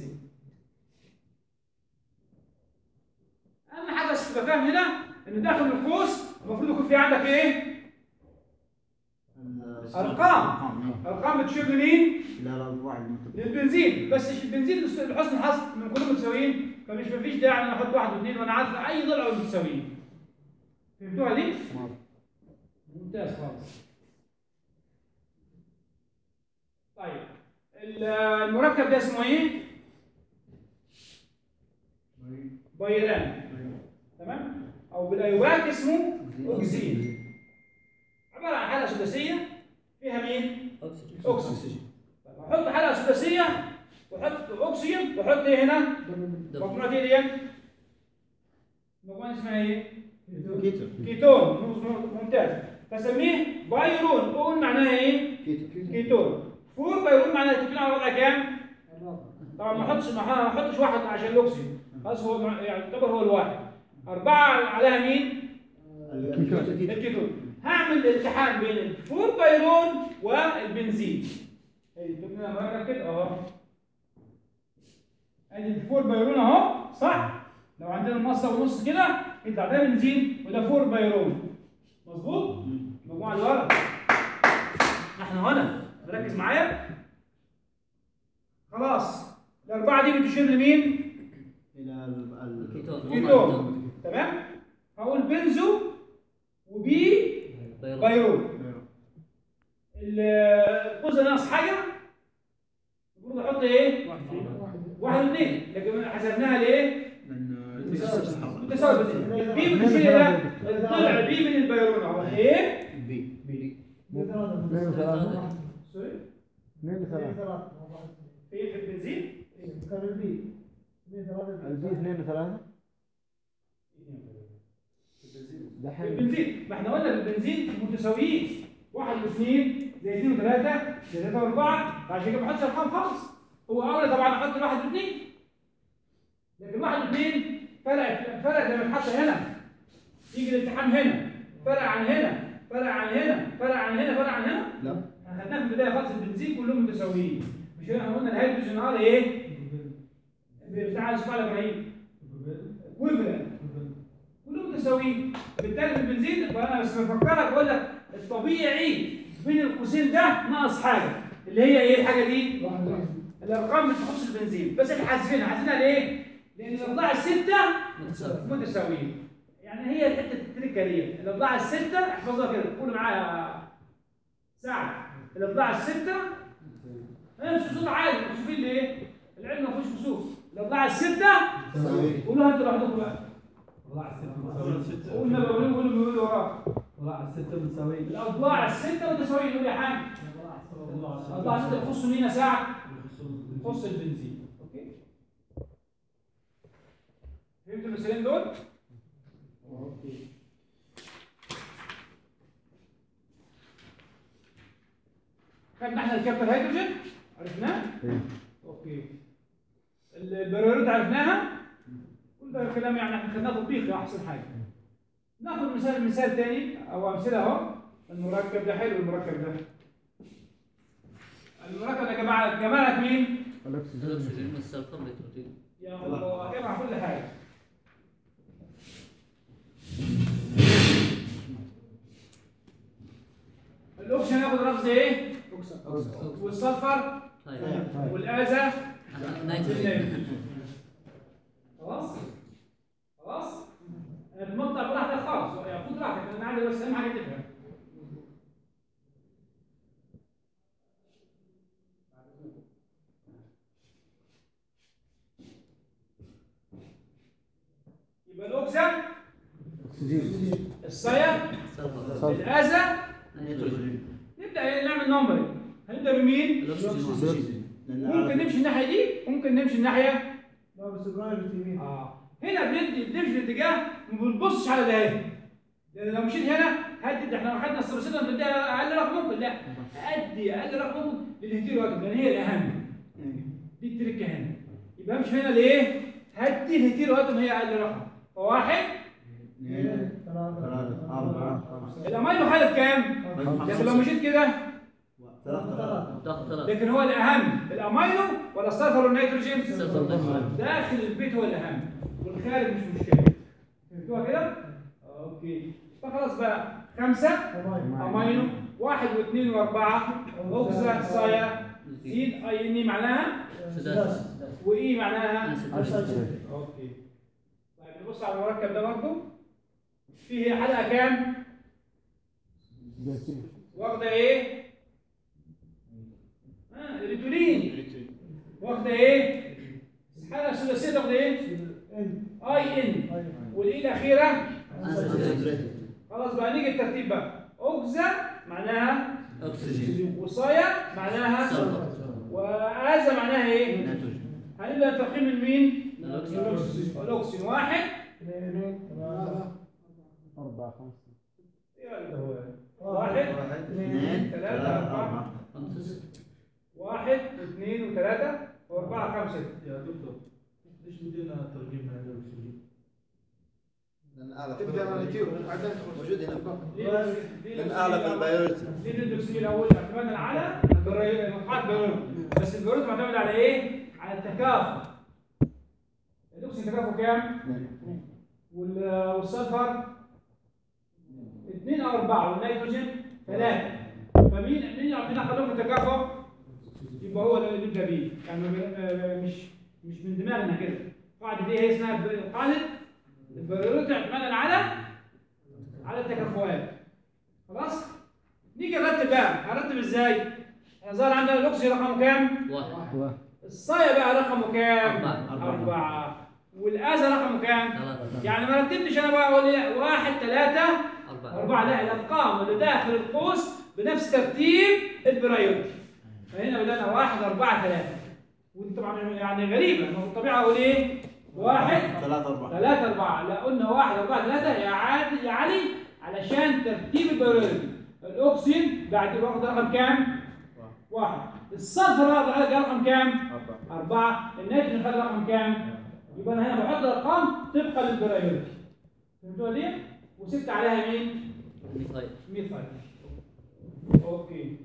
اهم حاجه بس تبقى فاهم هنا ان داخل القوس المفروض يكون في عندك ايه؟ أرقام. ارقام بتشير لمين؟ لا لا واحد مكتوب للبنزين بس البنزين لحسن الحظ من كلهم متساويين فمش مفيش داعي ان احط واحد واثنين وانا عارف اي ضلع متساويين فهمتوها دي؟ ممتاز خالص طيب ال- المركب ده اسمه ايه؟ بيران تمام؟ او بالايواك اسمه اوكسين عباره عن حاله سداسيه فيها مين؟ اكسجين اكسجين احط حلقه سداسيه واحط اكسجين واحط ايه هنا؟ مجموعه ايه دي؟ مجموعه اسمها ايه؟ كيتو كيتون مم- ممتاز فسميه بايرون اون معناها ايه؟ كيتو كيتون فور بايرون معناها تكون على وضع كام؟ طبعا ما احطش ما احطش واحد عشان الاكسجين خلاص هو مع- يعني يعتبر هو الواحد أربعة عليها مين؟ الكيتون هعمل التحام بين الفور بايرون والبنزين اي تبنى مرة كده اهو ادي الفور بايرون اهو صح؟ لو عندنا المصة ونص كده يطلع ده بنزين وده فور بايرون مظبوط؟ المجموعة اللي ورا نحن هنا مركز معايا خلاص الاربعه دي بتشير لمين؟ الى ال- ال- كيتون كيتون تمام؟ هقول بنزو وبي بيروت بايرول ال- القوس اللي ناقص حاجه المفروض احط ايه؟ واحد واثنين لكن حسبناها ليه؟ لأنه متساوي بالاثنين بي بتشير الى الضلع بي من البيرون اهو ايه؟ بي اثنين وثلاثة سوري اثنين وثلاثة فين في البنزين؟ البي اثنين وثلاثة دحين البنزين ما احنا قلنا البنزين متساويين واحد واثنين زي اثنين وثلاثة زي ثلاثة وأربعة عشان كده ما حطش أرقام خالص هو أولى طبعا أحط واحد واثنين لكن واحد واثنين فرق فرق لما اتحط هنا يجي الالتحام هنا فرق عن هنا فرق عن هنا فرق عن هنا فرق عن هنا لا احنا خدناها في البداية خالص البنزين كلهم متساويين مش احنا قلنا الهيدروجين ار ايه؟ بتاع الاسبوع الابراهيم ويفلنت كلهم متساويين بالتالي في البنزين وانا بس بفكرك بقول لك الطبيعي بين القوسين ده ناقص حاجه اللي هي ايه الحاجه دي؟ الارقام اللي تخص البنزين بس احنا حاسبينها حاسبينها ليه؟ لان الاضلاع السته متساوي متساويين يعني هي الحته التركه دي الاضلاع السته احفظوها كده قولوا معايا سعد الاضلاع السته هي مش صوت عالي مكسوفين ليه؟ العلم ما فيهوش كسوف الاضلاع السته تساوي قولوها انتوا لوحدكم بقى طلع الستة قولنا بقولوا قولوا بيقولوا وراك طلع الستة متساويين الاضلاع السته متساويين قول يا حاج الاضلاع السته تخص مين يا سعد؟ تخص البنزين اوكي فهمتوا المثالين دول؟ اوكي خدنا احنا الكابتن هيدروجين عرفناه؟ إيه. اوكي ال- البريورات عرفناها كل ده كلام يعني احنا خدناه تطبيقي احسن حاجه ناخد مثال مثال تاني او امثله اهو المركب ده حلو المركب ده المركب ده جماعه جماعه مين؟ الاكسجين الاكسجين والسلفر والنيتروجين يا الله جمع كل حاجه الاوكسجين ياخد رمز ايه؟ والسلفر طيب والازا نيتروجين خلاص؟ خلاص؟ المنطق براحتك خالص يعني خد راحتك انا عايز بس اهم حاجه تفهم يبقى الاوكسجين اكسجين الصيا سلفر الازا نيتروجين نبدا نعمل نمبر هنبدا بمين؟ الاكسجين واحد. لأن ممكن أعرف- نمشي الناحيه دي ممكن نمشي الناحيه لا بس برايفت يمين اه هنا بندي بنمشي في اتجاه ما بنبصش على ده هنا لان لو مشيت هنا هدي احنا لو خدنا السبسيدة بنديها اقل رقم ممكن لا ادي اقل رقم ممكن للهيتيرو لان هي الاهم دي التركه هنا يبقى امشي هنا ليه؟ هدي الهيتيرو هي اقل رقم فواحد اثنين ثلاثة أربعة خمسة الامينو خالف كام؟ لكن لو مشيت كده ثلاثة ضغط ثلاثة لكن هو الاهم الامينو ولا السلفر والنيتروجين؟ السلفر والنيتروجين. داخل البيت هو الاهم والخارج مش مشكله فهمتوها كده؟ اوكي فخلاص بقى خمسه امينو واحد واثنين واربعه اوكسا صايا زين اي ان معناها سداسة واي معناها نيتروجين. اوكي طيب نبص على المركب ده برضه فيه حلقه كام؟ واخده ايه؟ اه الريتولين واخده ايه؟ الحلقه الثلاثيه واخده ايه؟ اي ان والاي الاخيره أنسجين. خلاص بقى نيجي الترتيب بقى اوكزا معناها أكسجين وصايا معناها سلفر وازا معناها ايه؟ نيتروجين هنبدا التقييم من مين؟ الأكسجين الاكسجين واحد أربعة خمسة واحد اثنين ثلاثة أربعة خمسة واحد واثنين وثلاثة وأربعة خمسة يا دكتور ليش بدينا ترجمة عن الأكسجين؟ لأن أعلى في تبدأ من الكيلو بعدين موجود هنا فوق ليه لأن أعلى في البيولوجي ليه الأكسجين الأول اعتمادا على البري- مقاعد البيولوجي بس البيولوجي معتمد على إيه؟ على التكافؤ الأكسجين تكافؤ كام؟ وال- والسلفر اثنين أو أربعة والنيتروجين ثلاثة فمين مين يعطينا قانون التكافؤ؟ يبقى يبقى هو اللي نبدا بيه يعني ما بي- ما- مش مش من دماغنا كده القاعده دي هي اسمها ب- قاعده البريوريتي اعتمادا على على التكافؤات خلاص نيجي نرتب بقى هرتب ازاي؟ ظهر عندنا الاكسي رقمه كام؟ واحد الصايا بقى رقمه كام؟ أربعة. أربعة والآزة رقمه كام؟ ثلاثة يعني ما رتبتش أنا بقى أقول إيه؟ واحد ثلاثة أربعة أربعة لا الأرقام اللي داخل القوس بنفس ترتيب البرايورتي فهنا بدأنا واحد أربعة ثلاثة ودي طبعا يعني غريبة ما هو الطبيعة أقول إيه؟ واحد ثلاثة أربعة ثلاثة أربعة لا قلنا واحد أربعة ثلاثة يا عادل يا علي علشان ترتيب البرايورتي الأكسجين بعد واخد رقم كام؟ واحد الصفر واخد رقم كام؟ أربعة أربعة النيتروجين خد رقم كام؟ يبقى أنا هنا بحط أرقام طبقا للبرايورتي فهمتوا ليه؟ وسبت عليها مين؟ مثال ميثايل أوكي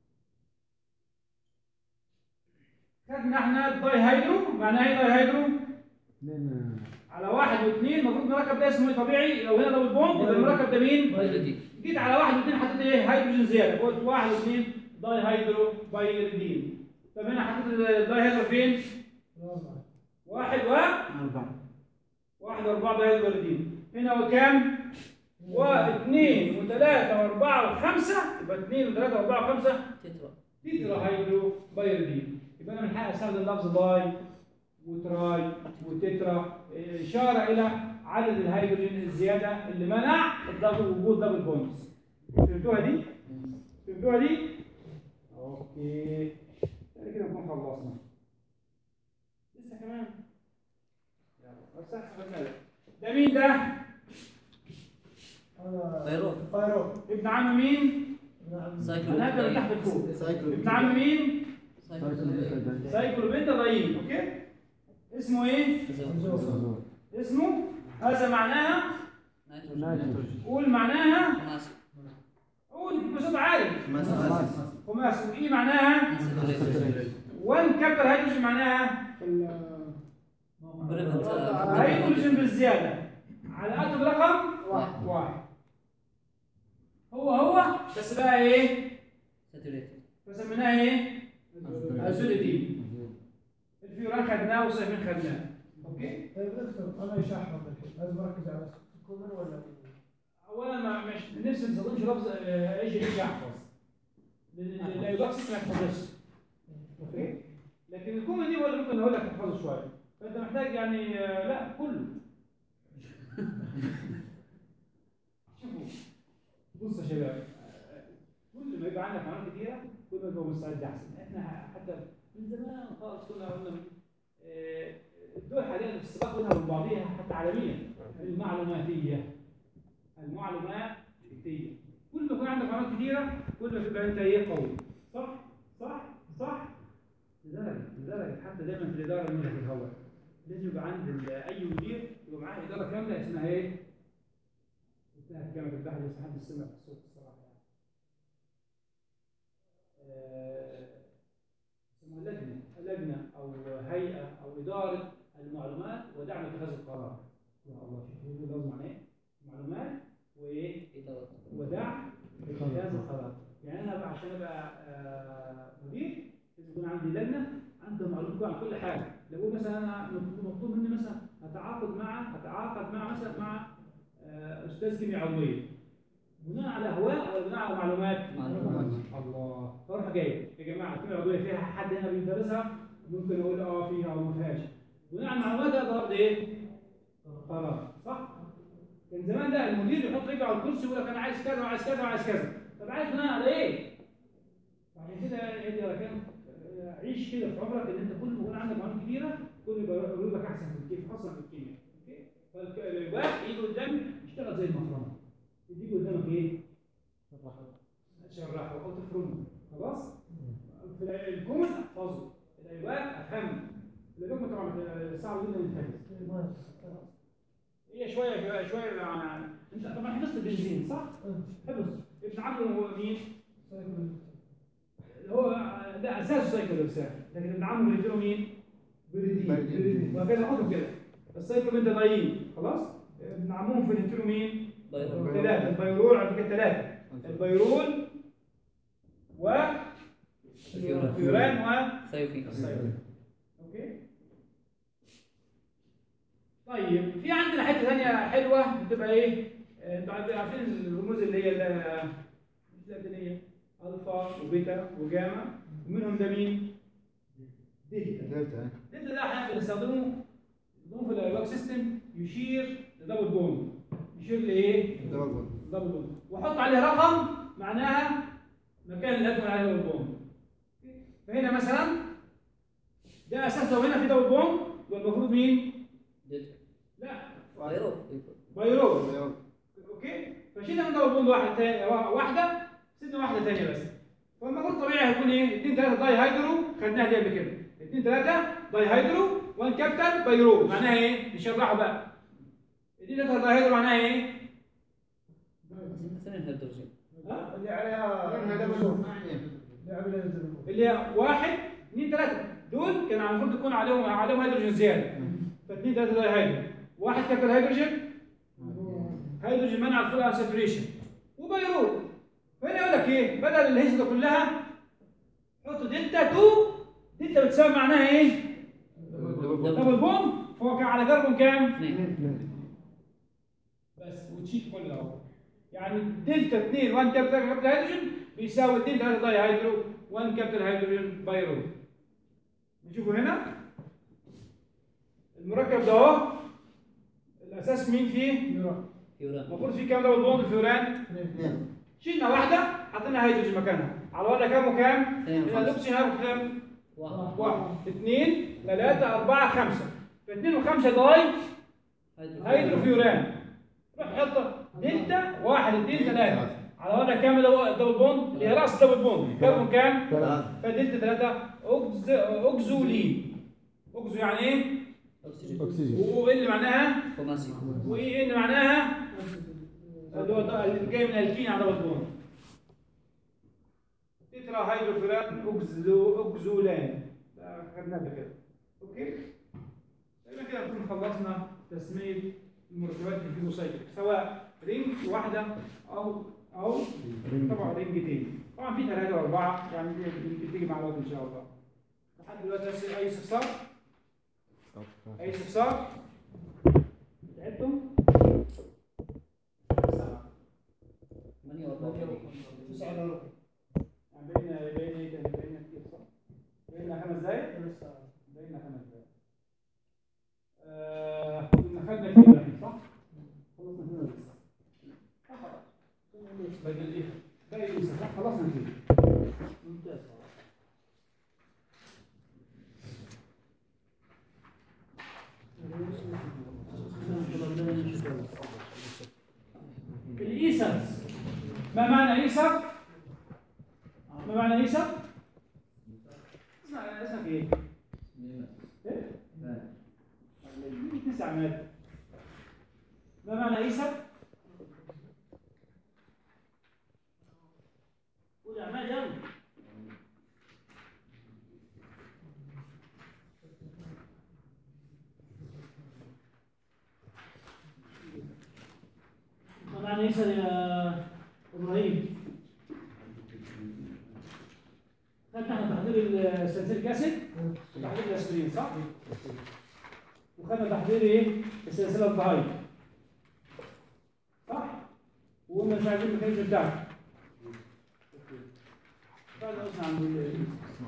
خدنا احنا الداي هيدرو معناها ايه داي هيدرو؟ اثنين على واحد واثنين المفروض المركب ده اسمه ايه طبيعي لو هنا دبل بوند يبقى المركب ده مين؟ بايرودي جيت على واحد واثنين حطيت ايه؟ هيدروجين زياده قلت واحد واثنين داي هيدرو بايريدين طب هنا حطيت الداي هيدرو فين؟ واحد و أربعة واحد واربعة ده هيدروجين هنا وكام؟ واثنين وثلاثة واربعة وخمسة يبقى اثنين وثلاثة واربعة وخمسة تترا تترا هيدرو بايرودين يبقى انا من حقي استخدم لفظ باي وتراي وتترا اشاره الى عدد الهيدروجين الزياده اللي منع الدبل وجود دبل بوندز فهمتوها دي؟ فهمتوها دي؟ اوكي يعني كده نكون خلصنا لسه كمان يلا بس احنا خدنا ده. ده مين ده؟ بايرو بايرو ابن عم مين؟ سايكلو انا هبدا من تحت لفوق سايكلو ابن عم مين؟ سايكلو سايكلو بنت ضيين اوكي اسمه ايه اسمه هذا معناها نيتروجين قول معناها خماسي قول بصوت عالي خمسة خماس وايه معناها ساتوريتد وان كابتر هيدروجين معناها بريفنت هيدروجين بالزياده على اتوم رقم واحد. واحد هو هو بس بقى ايه ساتوريتد فسميناها ايه ازوليدين الفيوران خدناه والصيفين خدناه اوكي طيب دكتور انا ايش احفظ الحين؟ لازم اركز على الكومن ولا اولا ما مش نفسي ما تستخدمش لفظ آه، ايش ايش احفظ لان الايوباكسس ما يحفظش اوكي لكن الكومن دي هو اللي ممكن اقول لك تحفظه شويه فانت محتاج يعني آه، لا كله شوفوا بص يا شباب آه، كل ما يبقى عندك معلومات كتيره كل ما يبقى مستعد احسن احنا حتى من زمان خالص كنا قلنا آه، الدول حاليا في السباق بينها وبين بعضيها حتى عالميا المعلوماتيه المعلوماتيه كل ما يكون عندك معلومات كتيره كل ما تبقى انت ايه قوي صح صح صح لدرجه لدرجه حتى دايما في الاداره مين في الهواء لازم يبقى عند ال- اي مدير يبقى معاه اداره كامله اسمها ايه؟ اسمها كامله البحر بس محدش سمع في الصوت الصراحه يعني. آه، اسمها لجنه لجنه او هيئه او اداره المعلومات ودعم اتخاذ القرار. يا الله شوفوا ده لازم معناه ايه؟ معلومات وايه؟ ودعم اتخاذ القرار يعني انا بقى عشان ابقى آه، مدير لازم يكون عندي لجنه عندها معلومات عن كل حاجه لو أقول مثلا انا مطلوب مطلوب مني مثلا اتعاقد مع اتعاقد مع مثلا مع آه، استاذ كيمياء عضويه بناء على اهواء ولا بناء على معلومات؟ معلومات. الله فاروح جاي يا جماعه الكيمياء العضويه فيها حد هنا بيدرسها ممكن اقول اه فيها او ما فيهاش بناء على المعلومات اقدر اخد ايه؟ قرار صح؟ كان زمان ده المدير يحط رجله على الكرسي ويقول لك انا عايز كذا وعايز كذا وعايز كذا طب عايز بناء على ايه؟ عشان كده ادي ركان عيش كده في عمرك ان انت كل ما يكون عندك معلومات كتيره كل ما يبقى قلوبك احسن في الكيمياء خاصه في الكيمياء اوكي؟ فالواحد يجي قدامك يشتغل زي المفرمه يجي قدامك ايه؟ تشرحه او تفرمه خلاص؟ في الكومن احفظه الايوان افهمه الايوان طبعا صعب جدا يتحفظ هي شويه شويه عن- انت طبعا حفظت البنزين صح؟ حفظ ابن عمرو هو مين؟ هو ده اساسه سايكل ارسال لكن ابن عمرو بيديله مين؟ بريدين بريدين. وكذا حطوا كده السايكل بنت ضايين خلاص؟ ابن عمهم في له مين؟ بايرو ثلاثه البيرول على فكره ثلاثه البيرول و فيوران. فيوران و ثيوفين اوكي طيب في عندنا حته ثانيه حلوه بتبقى ايه؟ آه، انتوا عارفين عارفين الرموز اللي هي ال- مش اللاتينيه الفا وبيتا وجاما ومنهم ده مين؟ دلتا دلتا دلتا ده احنا بنستخدمه بنستخدمه في الايباك سيستم يشير لدبل بوند يشير لايه؟ دبل بوند دبل بوند واحط عليه رقم معناها مكان الاتوم اللي عليه دبل بوند فهنا مثلا ده اساس لو هنا في دبل بوند يبقى المفروض مين؟ دلتا لا غيره بايرو اوكي فشيلنا من دبل بوند واحد تاني واحده سيبنا واحده ثانيه بس فالمفروض طبيعي هيكون ايه؟ 2 3 داي هيدرو خدناها دي قبل كده 2 3 داي هيدرو 1 كابيتال بايرو معناها ايه؟ نشرحه بقى 2 3 داي هيدرو معناها ايه؟ اثنين هيدروجين ها؟ اللي عليها دبل بوند. اللي عليها دبل بوند. اللي هي واحد اثنين ثلاثة دول كان المفروض يكون عليهم عليهم هيدروجين زيادة فاثنين ثلاثة داي هيدروجين واحد كابيتال هيدروجين هيدروجين منع الفول انساتوريشن وبيرول فهنا يقول لك ايه بدل الهيصه كلها حط دلتا 2 دلتا بتساوي معناها ايه؟ دبل بوم فهو كان على كربون كام؟ اثنين بس وتشيك كل ده اهو يعني دلتا 2 1 كابيتال كابيتال هيدروجين بيساوي 2 3 داي هيدرو 1 كابيتال هيدروجين بايرول نشوفوا هنا المركب ده اهو الاساس مين فيه؟ يورا. فيوران المفروض فيه كام دبل بوند فيوران؟ اثنين شلنا واحده حطينا هيدروجين مكانها على وضع كام وكام؟ اثنين هنا وخمسة الاكسجين هياخد كام؟ واحد واحد اثنين ثلاثة أربعة خمسة فاثنين وخمسة داي هيدروفيوران روح حط دلتا واحد اثنين ثلاثة على وضع كام دبل دبل بوند اللي هي راس دبل بوند كربون كام؟ ثلاثة فدلتا ثلاثة أوكز أوكزولين أوكزو يعني إيه؟ اكسجين وإيه اللي معناها؟ خماسي وإيه اللي معناها؟ اللي هو اللي جاي من الكين على دبل بوند تترا هيدروفيران أوكزو أوكزولان ده خدناه قبل كده أوكي؟ تقريبا كده نكون خلصنا تسمية المركبات الفيزوسايكليك سواء رينج واحدة أو أو طبعا رينجتين طبعا في ثلاثة وأربعة يعني دي بتيجي مع الوقت إن شاء الله لحد دلوقتي بس أي استفسار؟ أي استفسار؟ تعبتم؟ ثمانية وأربعة تسعة إلا ربع. يعني بين بين ايه كان بين كتير صح؟ بين خمس دقايق؟ بين خمس دقايق. آه، كنا خدنا فيه بقى، صح؟ خلصنا فيه بس. آه، خلاص. باقي الايه؟ باقي لسه صح؟ خلصنا فيه. ممتاز الايسرز ما معنى ايسر؟ ما معنى ايسر؟ اسمع اسمك ايه؟ ايه؟ تسع مادة ما معنى ايسر؟ قول يا عماد يلا ما معنى ايسر يا ابراهيم؟ خدنا احنا تحضير السلسلة كاسيت وتحضير الاسبرين صح؟ وخدنا تحضير ايه؟ السلسلة الضهاية صح؟ وقلنا مش عايزين الميكانيزم بتاعها بعد قلنا عن ال-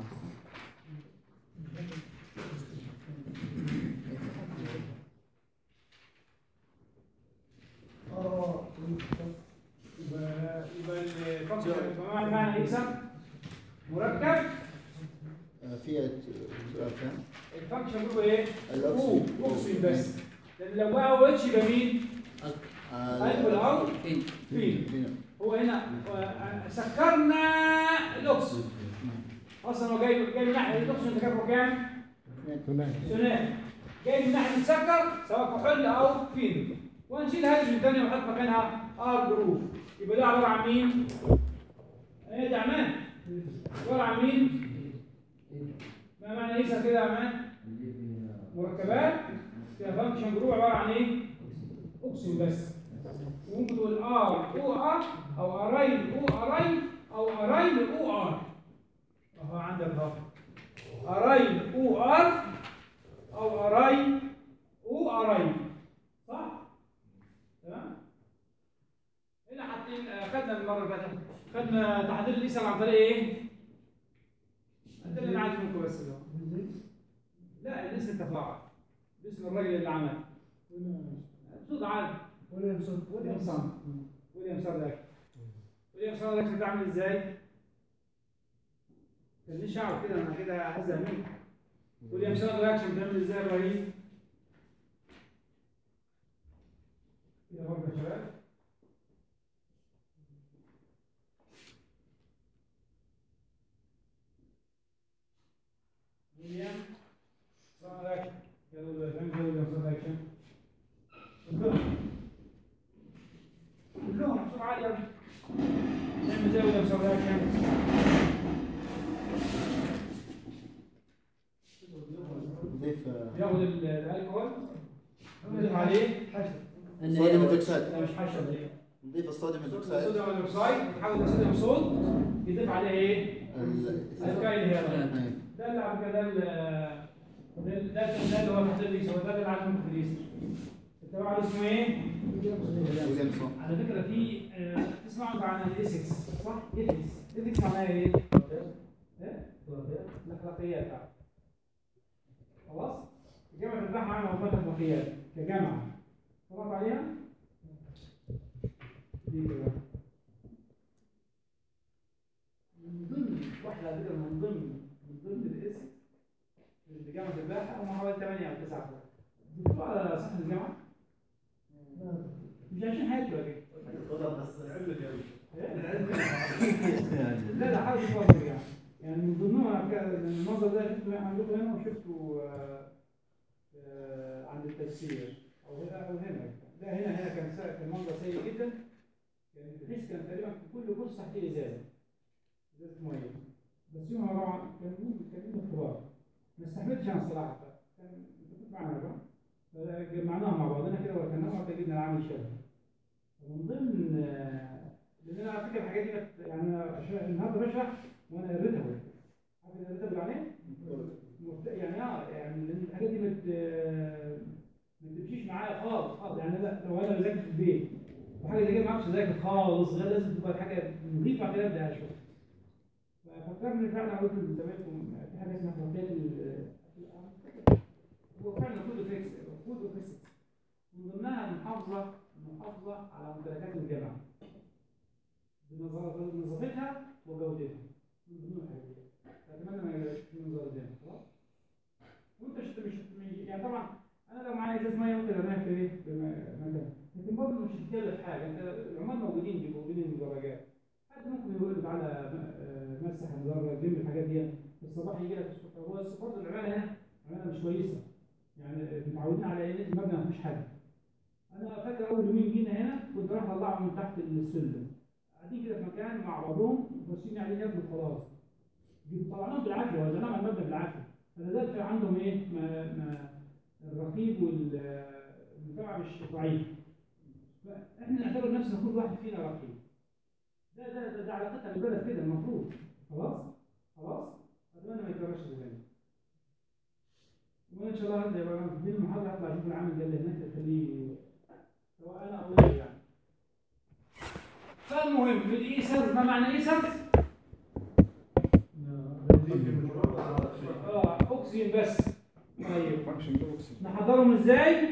آه. يبقى يبقى الفانكشن معنى معنى ايه سم؟ مركب فيها سؤال كام؟ الفانكشن جروب ايه؟ الأكسجين. او اوكسجين بس لان لو بقى او اتش يبقى مين؟ الف والاو فين فين؟ هو هنا آه، سكرنا الاكسجين اصلا هو جاي جاي من ناحيه الاكسجين تكافؤ كام؟ ثنائي جاي من ناحيه مسكر سواء كحول او فين ونشيل هيدروجين ثانيه ونحط مكانها ار جروب يبقى ده عباره عن مين؟ ايه ده عمان عباره عن مين؟ ما معنى ايه كده يا عمان؟ مركبات فيها فانكشن جروب عباره عن ايه؟ اكسجين بس وممكن تقول ار او ار او اراين او اراين او اراين او ار اهو اهو عندك اهو اراي او ار او اراي او اراي صح؟ تمام؟ هنا حاطين آه، خدنا المره اللي فاتت خدنا تحضير الاسم عن طريق ايه؟ ده اللي انا عايز منكم بس ده لا الاسم تفاعل اسم الراجل اللي عمل صوت عادي ويليامسون ويليام سان ويليام سان ذاك ويليام سان ذاك بتعمل ازاي؟ كان ليه شعر كده انا كده هزهق منه ويليام سان رياكشن بتعمل ازاي يا ابراهيم؟ كده برضه يا شباب ويليام سان رياكشن يلا بنعمل ويليام سان رياكشن كلهم كلهم بسرعه عاليه أوي. نعمل زي ويليام سان رياكشن نضيف آه، ياخد ال- الالكول نضيف عليه صوديوم هيدروكسيد لا مش حشر دي نضيف الصوديوم هيدروكسيد صوديوم هيدروكسيد يتحول لصوديوم صوت يضيف عليه ايه؟ ال- الكاين هيرا أي. ده اللي على فكره ده ال- ده ال- ده ده اللي هو تحضير ليس هو ده اللي عندهم في ليس التبع اسمه ايه؟ ويليامسون على فكره في آه، تسمعوا انتوا عن الايثكس صح؟ ايثكس ايثكس معناها ايه؟ ايه؟ الاخلاقيات آه. خلاص؟ الجامعه تفتح معانا موضوع الاخلاقيات كجامعه طلعت عليها؟ دي كده من ضمن واحده على فكره من ضمن من ضمن الاسم في جامعه الباحه هم حوالي 8 او 9 دكتور على صحن الجامعه مش عايشين حياتي ولا ايه؟ إيه؟ لا لا حاجه تفضل يعني يعني من ضمنهم أنا كان- المنظر ده شفته عندكم هنا وشفته آه، آه، عند التفسير او هنا او هنا لا هنا هنا كان سا- كان منظر سيء جدا يعني الحس كان تقريبا في كل كورس تحتيه ازازه ازازه ميه بس يوم طبعا كان كان يوم اختبار ما استحملتش انا الصراحه كان انت كنت معنا بقى فجمعناهم مع بعضنا كده وكنا وقت جبنا العمل شبه ومن ضمن آه، لان انا على فكره الحاجات دي كانت- يعني انا عشان النهارده بشرح وانا قريتها عارف الريتابل يعني ايه؟ مبت- يعني اه يعني لأن الحاجات دي بت ما بتمشيش معايا خالص خالص يعني لا لو انا بذاكر في البيت وحاجه زي كده ما اعرفش اذاكر خالص غير لازم تبقى حاجه نظيفه كده ابدا اشوف ففكرني فعلا قلت لزمايلكم في حاجه اسمها تربيه ال هو فعلا كله فيكس كله فيكس من ضمنها المحافظه المحافظه على ممتلكات الجامعه بنظر- بنظافتها وجودتها من ضمن الحاجات دي اتمنى ما يبقاش في نظر تاني خلاص وانت مش مش مش- يعني طبعا انا لو معايا ازاز ميه ممكن ارميها في ايه؟ في م- مكان لكن برضه مش هتكلف حاجه انت العمال موجودين بيبقوا موجودين المدرجات حد ممكن يقول له تعالى م- آه، مسح المدرج جنب الحاجات دي في الصباح يجي لك الصبح هو بس برضه العماله هنا عماله مش كويسه يعني متعودين على ان المبنى ما فيش حاجه انا فاكر اول يومين جينا هنا كنت رايح اطلعهم من تحت السلم قاعدين كده في مكان مع بعضهم وماشيين قاعدين ياكلوا خلاص طلعناهم بالعافيه وزناهم على المبنى بالعافيه فلا زال في عندهم ايه ما ما الرقيب والمتابعه مش ضعيف فاحنا نعتبر نفسنا كل واحد فينا رقيب ده ده ده, ده علاقتنا بالبلد كده المفروض خلاص خلاص اتمنى ما يتكررش ده تاني وانا ان شاء الله هبدا يبقى في المحاضره هطلع اشوف العمل ده اللي هناك اخليه سواء انا او غيري يعني فالمهم الايسر ما معنى ايسر؟ اه اكسجين بس طيب نحضرهم ازاي؟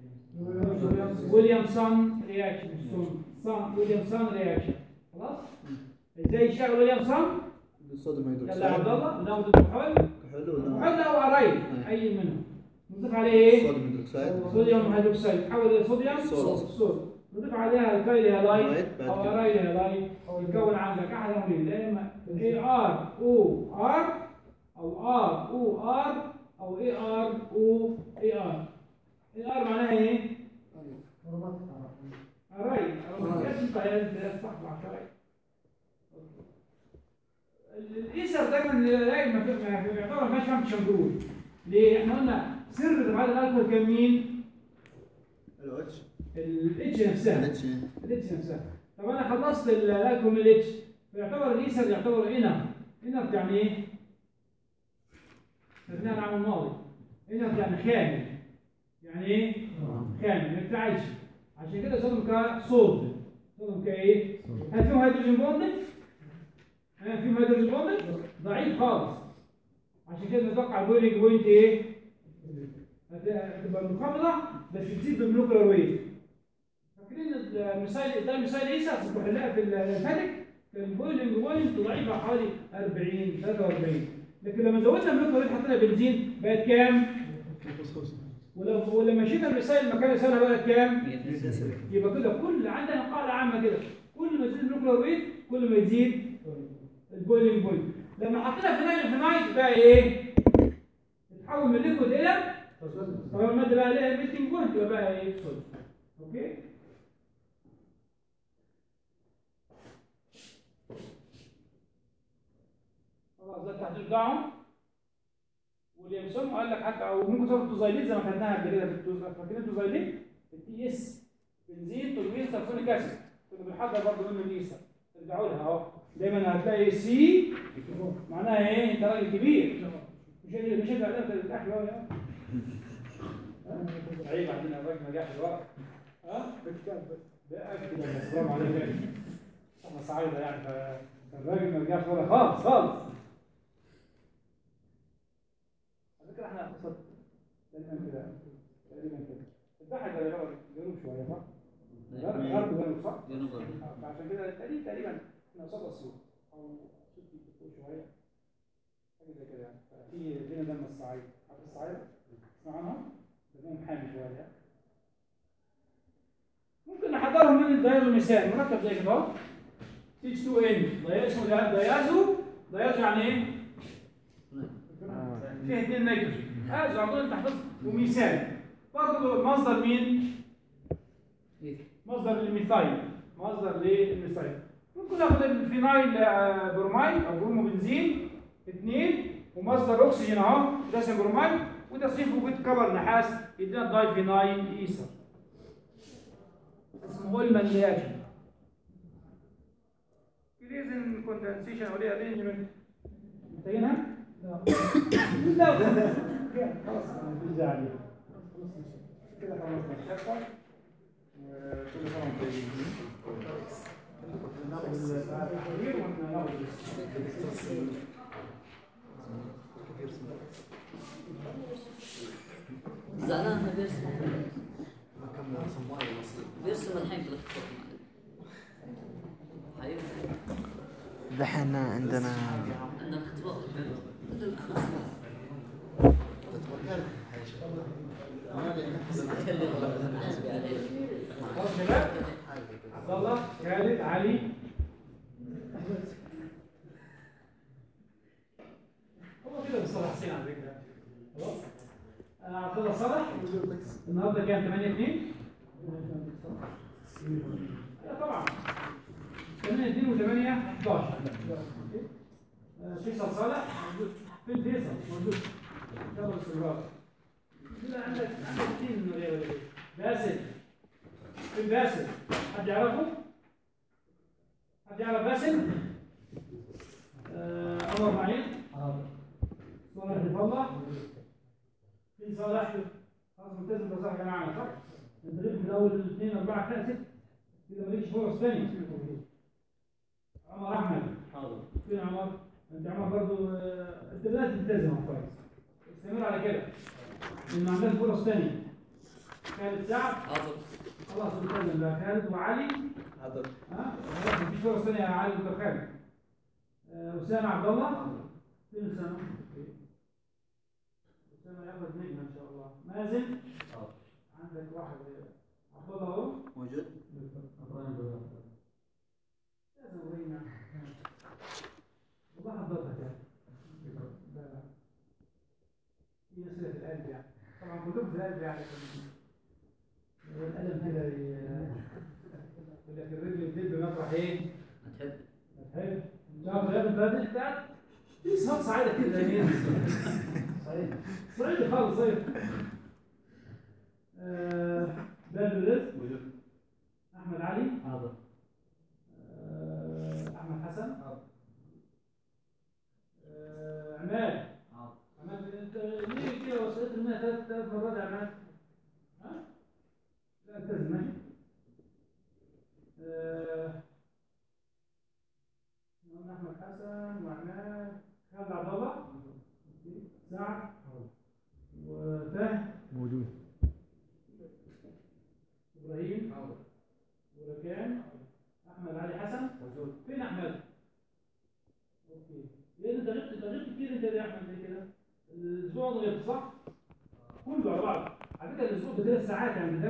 ويليامسون رياكشن سون سون ويليامسون رياكشن خلاص؟ ازاي يشتغل ويليامسون؟ الصوديوم يلا يا عبد هيدروكسيد الله ناخد الكحول كحول ولا كحول او قرايب اي منهم نضيف عليه ايه؟ صوديوم هيدروكسيد صوديوم هيدروكسيد تحول الى صوديوم صوت. صوت نضيف عليها الكايل هالايت رايت او بعد كده قرايل هالايت يتكون عندك احد امرين يا اما اي ار او ار او ار او ار او اي ار او اي ار اي ار معناها ايه؟ قرايل لازم انت صح مع قرايل الايسر دايما نلاقي ما في- ما في- يعتبر ما فيهاش فانكشن جول ليه؟ احنا قلنا سر تبعات الالكول كان مين؟ الاتش الاتش نفسها الاتش الاتش نفسها طب انا خلصت الالكول من الاتش فيعتبر الايسر يعتبر انر انر يعني ايه؟ خدناها العام الماضي هنا يعني خامل يعني ايه؟ خامل ما ينفعش عشان كده صدمه كصوت صدمه كايه؟ هل فيهم هيدروجين بوند؟ هل فيهم هيدروجين بوند؟ ضعيف خالص عشان كده نتوقع البويلنج بوينت ايه؟ هت- هتبقى منخفضه بس تزيد بالمولكولار ويت فاكرين المثال ده مثال عيسى في المحلات في الفاتك كان البويلنج بوينت ضعيفه حوالي 40 43 لكن لما زودنا المولكولار ويت حطينا بنزين بقت كام؟ ولو ولما شلنا المثال مكان السنه بقت كام؟ يبقى كده كل عندنا قاعده عامه كده كل ما يزيد المولكولار ويت كل ما يزيد البويلنج بوينت لما حطينا فينايل فينايل بقى ايه؟ اتحول من ليكويد الى طبعا الماده بقى ليها ميلتنج بوينت يبقى بقى ايه؟ صلب اوكي؟ خلاص ده التحديد بتاعهم واليمسون قال لك حتى او ممكن تصور التوزايليت زي ما خدناها قبل كده في التوز- فاكرين التوزايليت؟ التي اس بنزين تولوين سلفونيك اسيد كنا بنحضر برضه منه الايسا ارجعوا لها اهو دايما هتلاقي سي معناها ايه؟ انت راجل كبير مش مش هينفع تاكل الاكل ولا ها؟ عيب عندنا الراجل نجاح الورق ها؟ ده اكل السلام عليكم احنا صعيدة يعني فالراجل ما رجعش ولا خالص خالص على فكرة احنا قصد تقريبا كده تقريبا كده البحر ده يعتبر جنوب شوية صح؟ غرب غرب جنوب صح؟ آه، فعشان كده تقريبا تقريبا احنا قصاد اسيوط او اسيوط فوق شوية حاجة زي كده يعني ففي لنا دم الصعيد عارف الصعيد؟ تسمع عنها؟ دمهم حامي شوية ممكن نحضرهم من الدايزوميثان مركب زي كده اهو CH2N ده اسمه ده- ديازو ديازو يعني ايه؟ فيه اثنين نيتروجين هذا عضوين تحت وميثان برضه مصدر مين؟ مصدر الميثايل مصدر للميثايل ممكن ناخد الفينايل آه، برومايد او برومو بنزين اثنين ومصدر اكسجين اهو بوتاسيوم برومايد وتصريف وجود كبر نحاس يدينا الداي فينايل ايثر اسمه اولمان رياكشن ريزن كوندنسيشن او ريارينجمنت محتاجينها؟ لا خلاص مفيش داعي عليها. كده خلصنا الشقه وكل سنه وانتم طيبين ناخد التحرير وناخد زعلان ما بيرسم بيرسم الحين في الاختصار حبيبي دحين عندنا عندنا اختبار خلاص شباب عبد الله خالد علي هو كده مصطفى حسين على فكره خلاص انا عبد الله صالح النهارده كام 8 2 لا طبعا 8 2 و8 11 آه، فيصل صالح موجود فين فيصل موجود شغل استمرار كده عندك عندك اثنين من ولا ايه باسل فين باسل حد يعرفه؟ حد يعرف باسل؟ آه، عمر معين صالح ضيف الله في صالح خلاص ملتزم بصالح معانا صح؟ انت ليك في الاول اثنين اربعه خمسه سته كده مالكش فرص ثانيه عمر احمد حاضر فين عمر؟ انت عمر برضه آه، انت لازم تلتزم كويس استمر على كده لان عندك فرص ثانيه خالد سعد حاضر خلاص التزم بقى خالد وعلي حاضر ها خلاص مفيش فرص ثانيه يا علي دكتور خالد آه، اسامه عبد الله فين اسامه؟ اسامه ياخد نجمه ان شاء الله مازن حاضر عندك واحد آه، عبد الله اهو موجود لازم ورينا والله حضرتك يعني لا لا في مسألة القلب يعني طبعا كلكم في القلب يعني القلم كده ي- يقول لك الرجل تدب مطرح ايه؟ هتحب حلو تعرف يا ابن بدر بتاعت في صوت صعيدة كده زي مين؟ صعيدة صعيدة خالص صعيدة آه، بدر رزق موجود أحمد علي حاضر آه، أحمد حسن آه، عماد حاضر عماد أنت ثلاث مرات يا عماد ها؟ لا التزم ماشي آه، قلنا احمد حسن وعماد خالد عبد الله سعد وفهد موجود ابراهيم وركان احمد علي حسن موجود فين احمد؟ اوكي لان انت غبت انت غبت كتير انت يا احمد زي كده الاسبوع ده غبت صح؟ كله على بعض على فكره الاسبوع بثلاث ساعات يعني